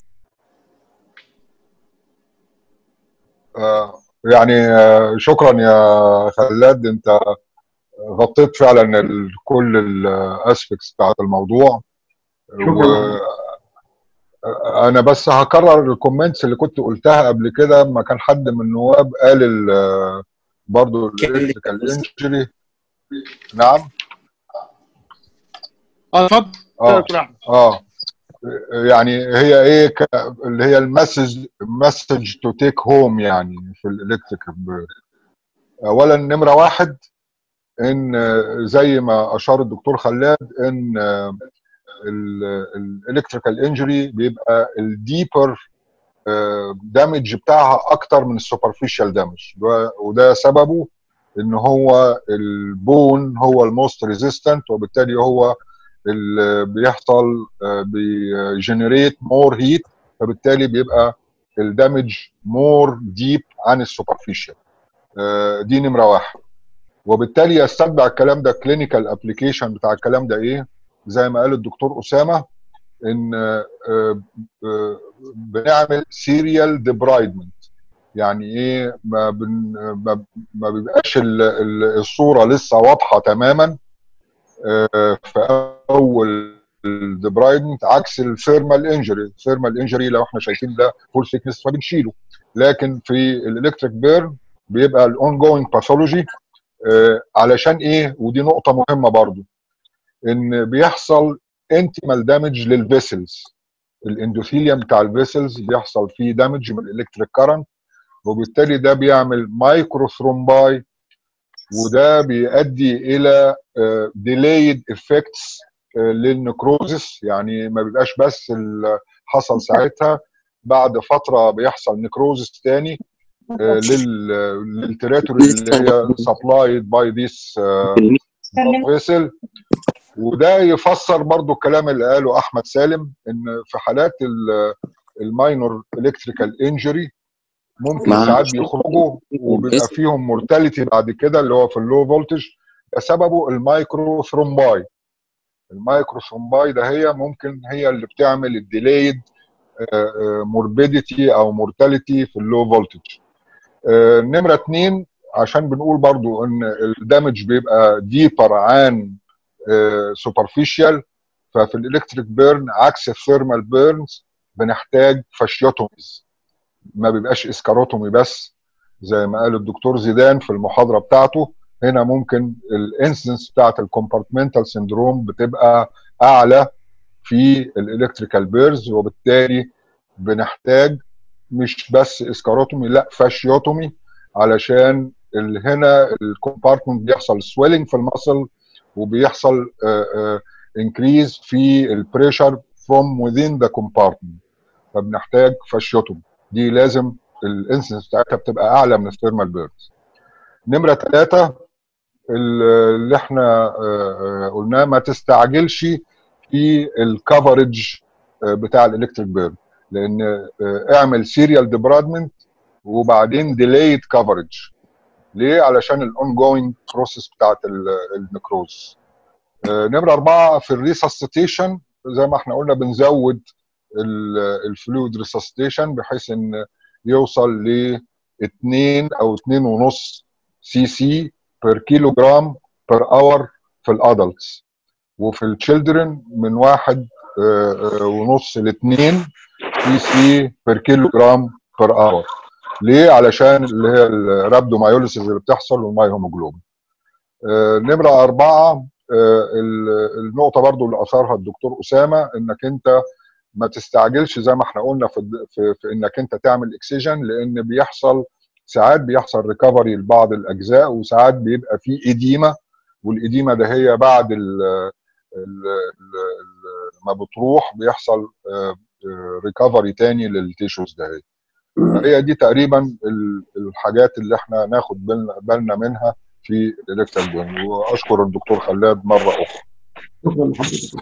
آه، يعني آه، شكرا يا خلاد انت غطيت فعلا ال- كل الاسبكتس بتاعت الموضوع شكرا. انا بس هكرر الكومنتس اللي كنت قلتها قبل كده لما كان حد من النواب قال ال- برضو الالكتريكال انجري نعم اه اتفضل يا اه دكتور احمد اه يعني هي ايه ك... اللي هي المسج مسج تو تيك هوم يعني في الالكتريكال اولا نمره واحد ان زي ما اشار الدكتور خلاد ان الالكتريكال انجري بيبقى الديبر دامج بتاعها اكتر من السوبرفيشال دامج وده سببه ان هو البون هو الموست ريزيستنت وبالتالي هو اللي بيحصل بيجنريت مور هيت فبالتالي بيبقى الدامج مور ديب عن السوبرفيشال دي نمره واحد وبالتالي يستتبع الكلام ده كلينيكال ابلكيشن بتاع الكلام ده ايه زي ما قال الدكتور اسامه ان آه، آه، بنعمل سيريال ديبرايدمنت يعني ايه ما بن ما, ما بيبقاش ال- ال- الصوره لسه واضحه تماما آه، في اول الديبرايدمنت عكس الثيرمال انجري الثيرمال انجري لو احنا شايفين ده فول سيكنس فبنشيله لكن في الالكتريك بيرن بيبقى الاون جوينج باثولوجي علشان ايه ودي نقطه مهمه برضو ان بيحصل انتيمال دامج للفيسلز الاندوثيليوم بتاع الفيسلز بيحصل فيه دامج من الالكتريك كارنت وبالتالي ده بيعمل مايكرو ثرومباي وده بيؤدي الى ديلايد افكتس للنكروزس يعني ما بيبقاش بس ال- حصل ساعتها بعد فتره بيحصل نكروزس تاني آه، لل للتريتوري اللي هي سبلايد باي ذيس فيسل وده يفسر برضو الكلام اللي قاله احمد سالم ان في حالات الماينور الكتريكال انجري ممكن مع- ساعات بيخرجوا وبيبقى فيهم مورتاليتي بعد كده اللي هو في اللو فولتج ده سببه المايكرو ثرومباي المايكرو ثرومباي ده هي ممكن هي اللي بتعمل الديلايد موربيديتي او مورتاليتي في اللو فولتج نمره اتنين عشان بنقول برضو ان الدامج بيبقى ديبر عن سوبرفيشال ففي الالكتريك بيرن عكس الثيرمال بيرنز بنحتاج فاشيوتوميز ما بيبقاش اسكاروتومي بس زي ما قال الدكتور زيدان في المحاضره بتاعته هنا ممكن الانسنس بتاعت الكومبارتمنتال سندروم بتبقى اعلى في الالكتريكال بيرز وبالتالي بنحتاج مش بس اسكاروتومي لا فاشيوتومي علشان هنا الكومبارتمنت بيحصل سويلنج في المسل وبيحصل انكريز في البريشر فروم within ذا compartment فبنحتاج فاشيوتومي دي لازم الانسنس بتاعتها بتبقى اعلى من الثيرمال بيرز نمره ثلاثه اللي احنا قلناه ما تستعجلش في الكفرج بتاع الالكتريك بيرن لان اعمل سيريال ديبرادمنت وبعدين ديلايد كفرج ليه علشان الاون جوينج بروسيس بتاعت النكروز نمره اربعه في الريسستيشن زي ما احنا قلنا بنزود الفلويد ريسستيشن بحيث ان يوصل ل 2 او 2.5 سي سي بير كيلو جرام بير اور في الادلتس وفي التشيلدرن من واحد ونص لاثنين سي سي بير كيلو جرام بير اور ليه؟ علشان اللي هي الرابدومايوليسيس اللي بتحصل والماي هيموجلوبين. نمره اربعه النقطه برضو اللي اثارها الدكتور اسامه انك انت ما تستعجلش زي ما احنا قلنا في, في, في انك انت تعمل اكسجن لان بيحصل ساعات بيحصل ريكفري لبعض الاجزاء وساعات بيبقى في اديمه والاديمه ده هي بعد ال ال ما بتروح بيحصل ريكفري تاني للتيشوز ده هي دي تقريبا الحاجات اللي احنا ناخد بالنا, بالنا منها في الالكترال بيرن واشكر الدكتور خلاد مره اخرى شكرا لحضرتك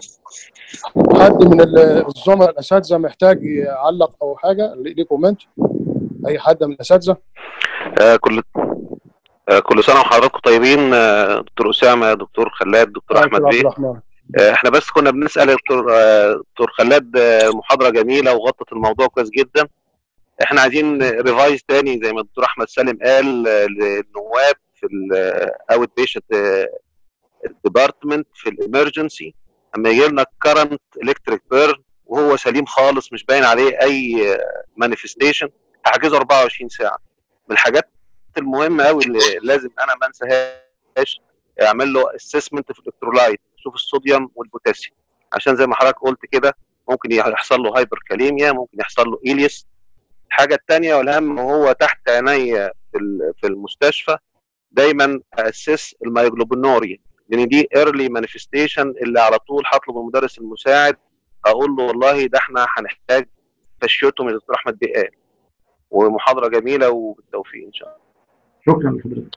حد من الزملاء الاساتذه محتاج يعلق او حاجه ليه كومنت اي حد من الاساتذه آه كل آه كل سنه وحضراتكم طيبين آه دكتور اسامه دكتور خلاد دكتور احمد بيه آه احنا بس كنا بنسال يا دكتور آه دكتور خلاد آه محاضره جميله وغطت الموضوع كويس جدا احنا عايزين ريفايز تاني زي ما الدكتور احمد سالم قال آه للنواب في الاوت بيشنت ديبارتمنت في الامرجنسي اما يجي لنا كرنت الكتريك بيرن وهو سليم خالص مش باين عليه اي مانيفستيشن هحجزه 24 ساعه من الحاجات المهمه قوي اللي لازم انا ما انساهاش اعمل له اسسمنت في الالكترولايت شوف الصوديوم والبوتاسيوم عشان زي ما حضرتك قلت كده ممكن يحصل له هايبر كاليميا ممكن يحصل له ايليس الحاجه الثانيه والاهم وهو تحت عينيا في المستشفى دايما اسس المايجلوبينوريا لان دي ايرلي مانيفستيشن اللي على طول هطلب المدرس المساعد اقول له والله ده احنا هنحتاج فشيتهم يا دكتور احمد بيه قال ومحاضره جميله وبالتوفيق ان شاء الله شكرا لحضرتك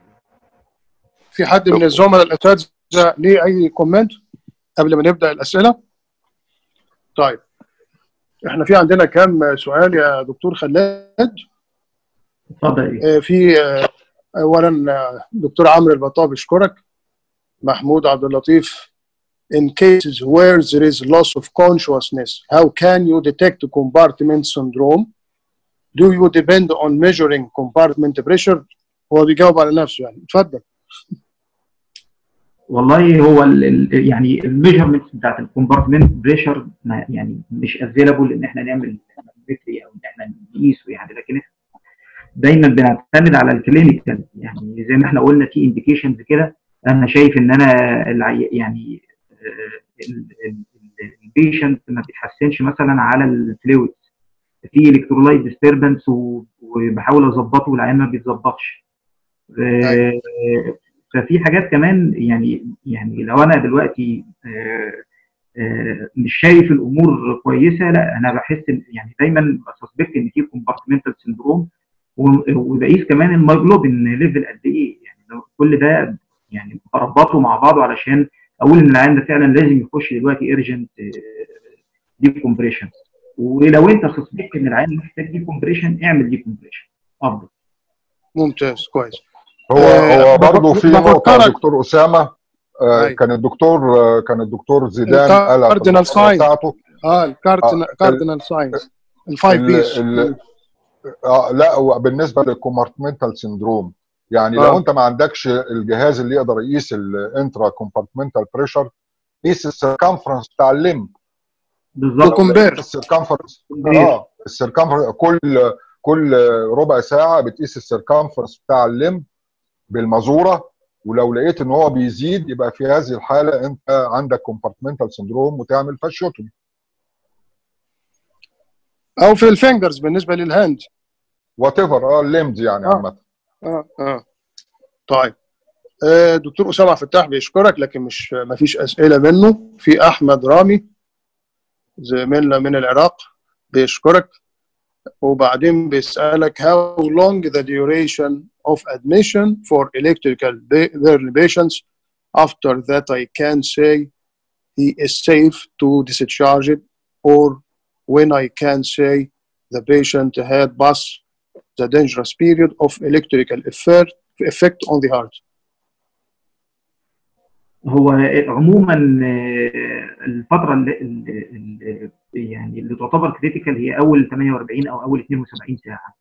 في حد من الزملاء الاساتذه ليه اي كومنت قبل ما نبدا الاسئله طيب احنا في عندنا كام سؤال يا دكتور خلاد اتفضل في اولا دكتور عمرو البطاب بيشكرك محمود عبد اللطيف in cases where there is loss of consciousness how can you detect compartment syndrome do you depend on measuring compartment pressure هو بيجاوب على نفسه يعني اتفضل والله هو ال ال يعني الميجرمنت بتاعت الكومبارتمنت بريشر يعني مش افيلابل ان احنا نعمل متري او ان احنا نقيسه يعني لكن دايما بنعتمد على الكلينيكال يعني زي ما احنا قلنا في انديكيشنز كده انا شايف ان انا يعني البيشنت ما بيتحسنش مثلا على الفلويد في الكترولايت ديستربنس وبحاول اظبطه والعيان ما بيتظبطش ففي حاجات كمان يعني يعني لو انا دلوقتي مش شايف الامور كويسه لا انا بحس يعني دايما بسسبكت ان في كومبارتمنتال سندروم وبقيس كمان المايجلوبين ليفل قد ايه يعني لو كل ده يعني بربطه مع بعضه علشان اقول ان العيان ده فعلا لازم يخش دلوقتي ايرجنت دي كومبريشن ولو انت سسبكت ان العيان محتاج دي كومبريشن اعمل دي كومبريشن افضل ممتاز كويس هو هو برضه في نقطه دكتور اسامه آه كان الدكتور آه كان الدكتور زيدان قال كاردينال ساينس اه الكاردينال ساينس الفايف بيس اه لا بالنسبه للكومبارتمنتال سندروم يعني آه. لو انت ما عندكش الجهاز اللي يقدر يقيس الانترا كومبارتمنتال بريشر قيس السيركمفرنس بتاع الليمب بالظبط السيركمفرنس اه السيركمفرنس كل كل ربع ساعه بتقيس السيركمفرنس بتاع اللم بالمزوره ولو لقيت ان هو بيزيد يبقى في هذه الحاله انت عندك كومبارتمنتال سندروم وتعمل فاشيوتومي او في الفينجرز بالنسبه للهاند وات ايفر اه الليمز يعني عامه اه اه طيب آه دكتور اسامه فتاح بيشكرك لكن مش ما فيش اسئله منه في احمد رامي زميلنا من العراق بيشكرك وبعدين بيسالك how long the duration of admission for electrical patients after that I can say he is safe to discharge it or when I can say the patient had passed the dangerous period of electrical effect, effect on the heart. هو عموما الفتره اللي, اللي يعني اللي تعتبر كريتيكال هي اول 48 او اول 72 ساعه.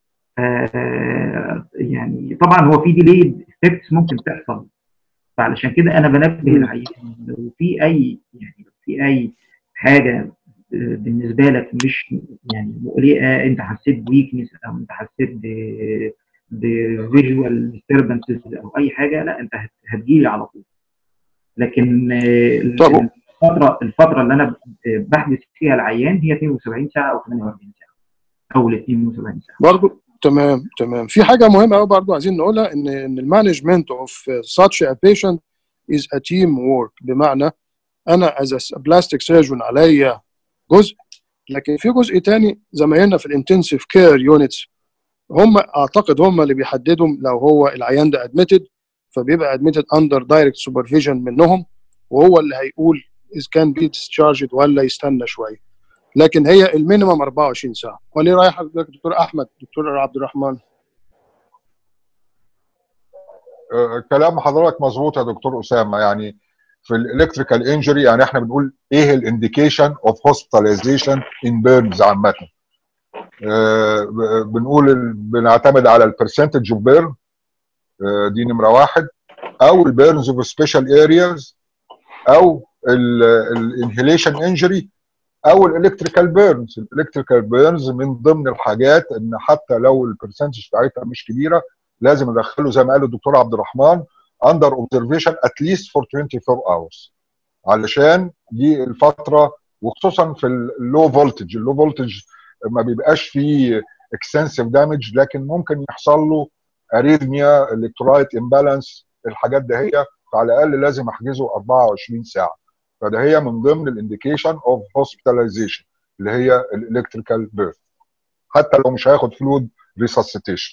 يعني طبعا هو في ديلي افكتس ممكن تحصل فعلشان كده انا بنبه العيان لو في اي يعني لو في اي حاجه بالنسبه لك مش يعني مقلقه انت حسيت بويكنس او انت حسيت ب بفيجوال ديستربنسز او اي حاجه لا انت هتجيلي على طول لكن الفتره الفتره اللي انا بحجز فيها العيان هي 72 ساعه او 48 ساعه اول 72 ساعه برضه تمام تمام في حاجه مهمه قوي برضه عايزين نقولها ان ان المانجمنت اوف such a patient is a team work بمعنى انا از بلاستيك سيرجون عليا جزء لكن في جزء تاني زمايلنا في الانتنسيف كير يونتس هم اعتقد هم اللي بيحددوا لو هو العيان ده ادميتد فبيبقى ادميتد اندر دايركت سوبرفيجن منهم وهو اللي هيقول اذا كان بي ديسشارجد ولا يستنى شويه لكن هي المينيمم 24 ساعه وليه رايح حضرتك دكتور احمد دكتور عبد الرحمن أه كلام حضرتك مظبوط يا دكتور اسامه يعني في الالكتريكال انجري يعني احنا بنقول ايه الانديكيشن اوف هوسبيتاليزيشن ان بيرنز عامه أه بنقول بنعتمد على البرسنتج اوف بيرن أه دي نمره واحد او البيرنز اوف سبيشال ارياز او الانهيليشن انجري او الالكتريكال بيرنز الالكتريكال بيرنز من ضمن الحاجات ان حتى لو البرسنتج بتاعتها مش كبيره لازم ندخله زي ما قال الدكتور عبد الرحمن اندر اوبزرفيشن اتليست فور 24 اورز علشان دي الفتره وخصوصا في اللو فولتج اللو فولتج ما بيبقاش فيه اكستنسيف دامج لكن ممكن يحصل له اريثميا الكترولايت امبالانس الحاجات ده هي فعلى الاقل لازم احجزه 24 ساعه فده هي من ضمن الانديكيشن اوف هوسبيتاليزيشن اللي هي الالكتريكال بيرث حتى لو مش هياخد فلويد ريسسيتيشن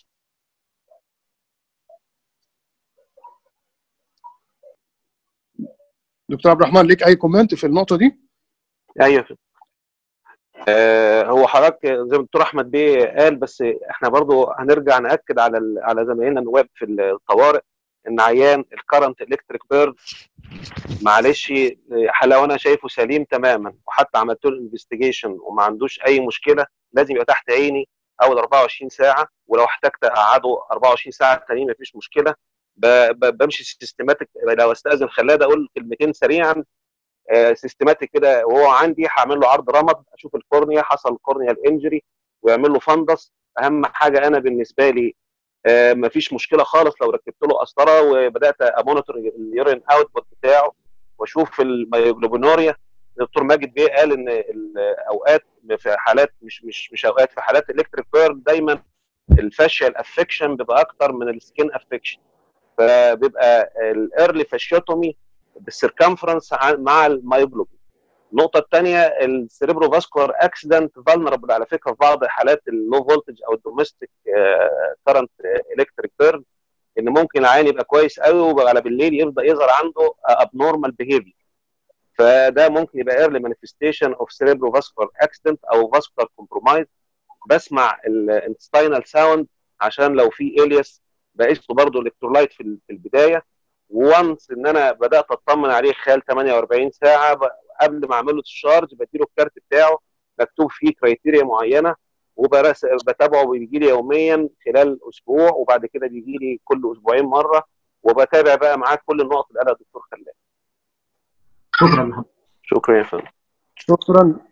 دكتور عبد الرحمن ليك اي كومنت في النقطه دي؟ ايوه آه هو حضرتك زي ما الدكتور احمد بيه قال بس احنا برضو هنرجع ناكد على على زمايلنا النواب في الطوارئ ان عيان الكرنت الكتريك بيرد معلش لو انا شايفه سليم تماما وحتى عملت له انفستيجيشن وما عندوش اي مشكله لازم يبقى تحت عيني اول 24 ساعه ولو احتجت اقعده 24 ساعه تانيين مفيش مشكله بمشي سيستماتيك لو استاذن خلاد اقول كلمتين سريعا سيستماتيك كده وهو عندي هعمل له عرض رمد اشوف الكورنيا حصل كورنيا الانجري ويعمل له فندس اهم حاجه انا بالنسبه لي آه مفيش مشكله خالص لو ركبت له قسطره وبدات امونيتور اليورين اوتبوت بتاعه واشوف المايوجلوبينوريا الدكتور ماجد بيه قال ان الاوقات في حالات مش مش مش اوقات في حالات الكتريك بيرن دايما الفاشيال افكشن بيبقى اكتر من السكين افكشن فبيبقى الايرلي فاشيوتومي بالسيركمفرنس مع المايوجلوبين النقطة الثانية السيريبرو فاسكولار اكسيدنت فالنربل على فكرة في بعض حالات اللو فولتج او الدوميستيك كرنت الكتريك بيرن ان ممكن العيان يبقى كويس قوي وعلى بالليل يبدا يظهر عنده ابنورمال بيهيفير فده ممكن يبقى ايرلي مانيفستيشن اوف سيريبرو فاسكولار اكسيدنت او فاسكولار كومبرومايز بسمع الانتستينال ساوند عشان لو في الياس بقيس له برضه الكترولايت في البدايه وانس ان انا بدات اطمن عليه خلال 48 ساعه قبل ما اعمل له الشارج بديله الكارت بتاعه مكتوب فيه كرايتيريا معينه وبتابعه بيجي لي يوميا خلال اسبوع وبعد كده بيجي لي كل اسبوعين مره وبتابع بقى معاه كل النقط اللي قالها الدكتور خلال شكرا شكرا يا فندم شكرا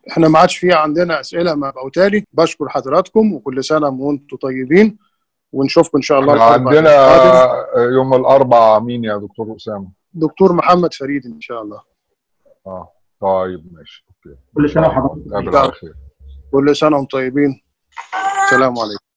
احنا ما عادش في عندنا اسئله ما وتالي بشكر حضراتكم وكل سنه وانتم طيبين ونشوفكم ان شاء الله عندنا يوم الاربعاء مين يا دكتور اسامه دكتور محمد فريد ان شاء الله اه طيب ماشي اوكي كل سنه وحضرتك كل سنه وانتم طيبين السلام عليكم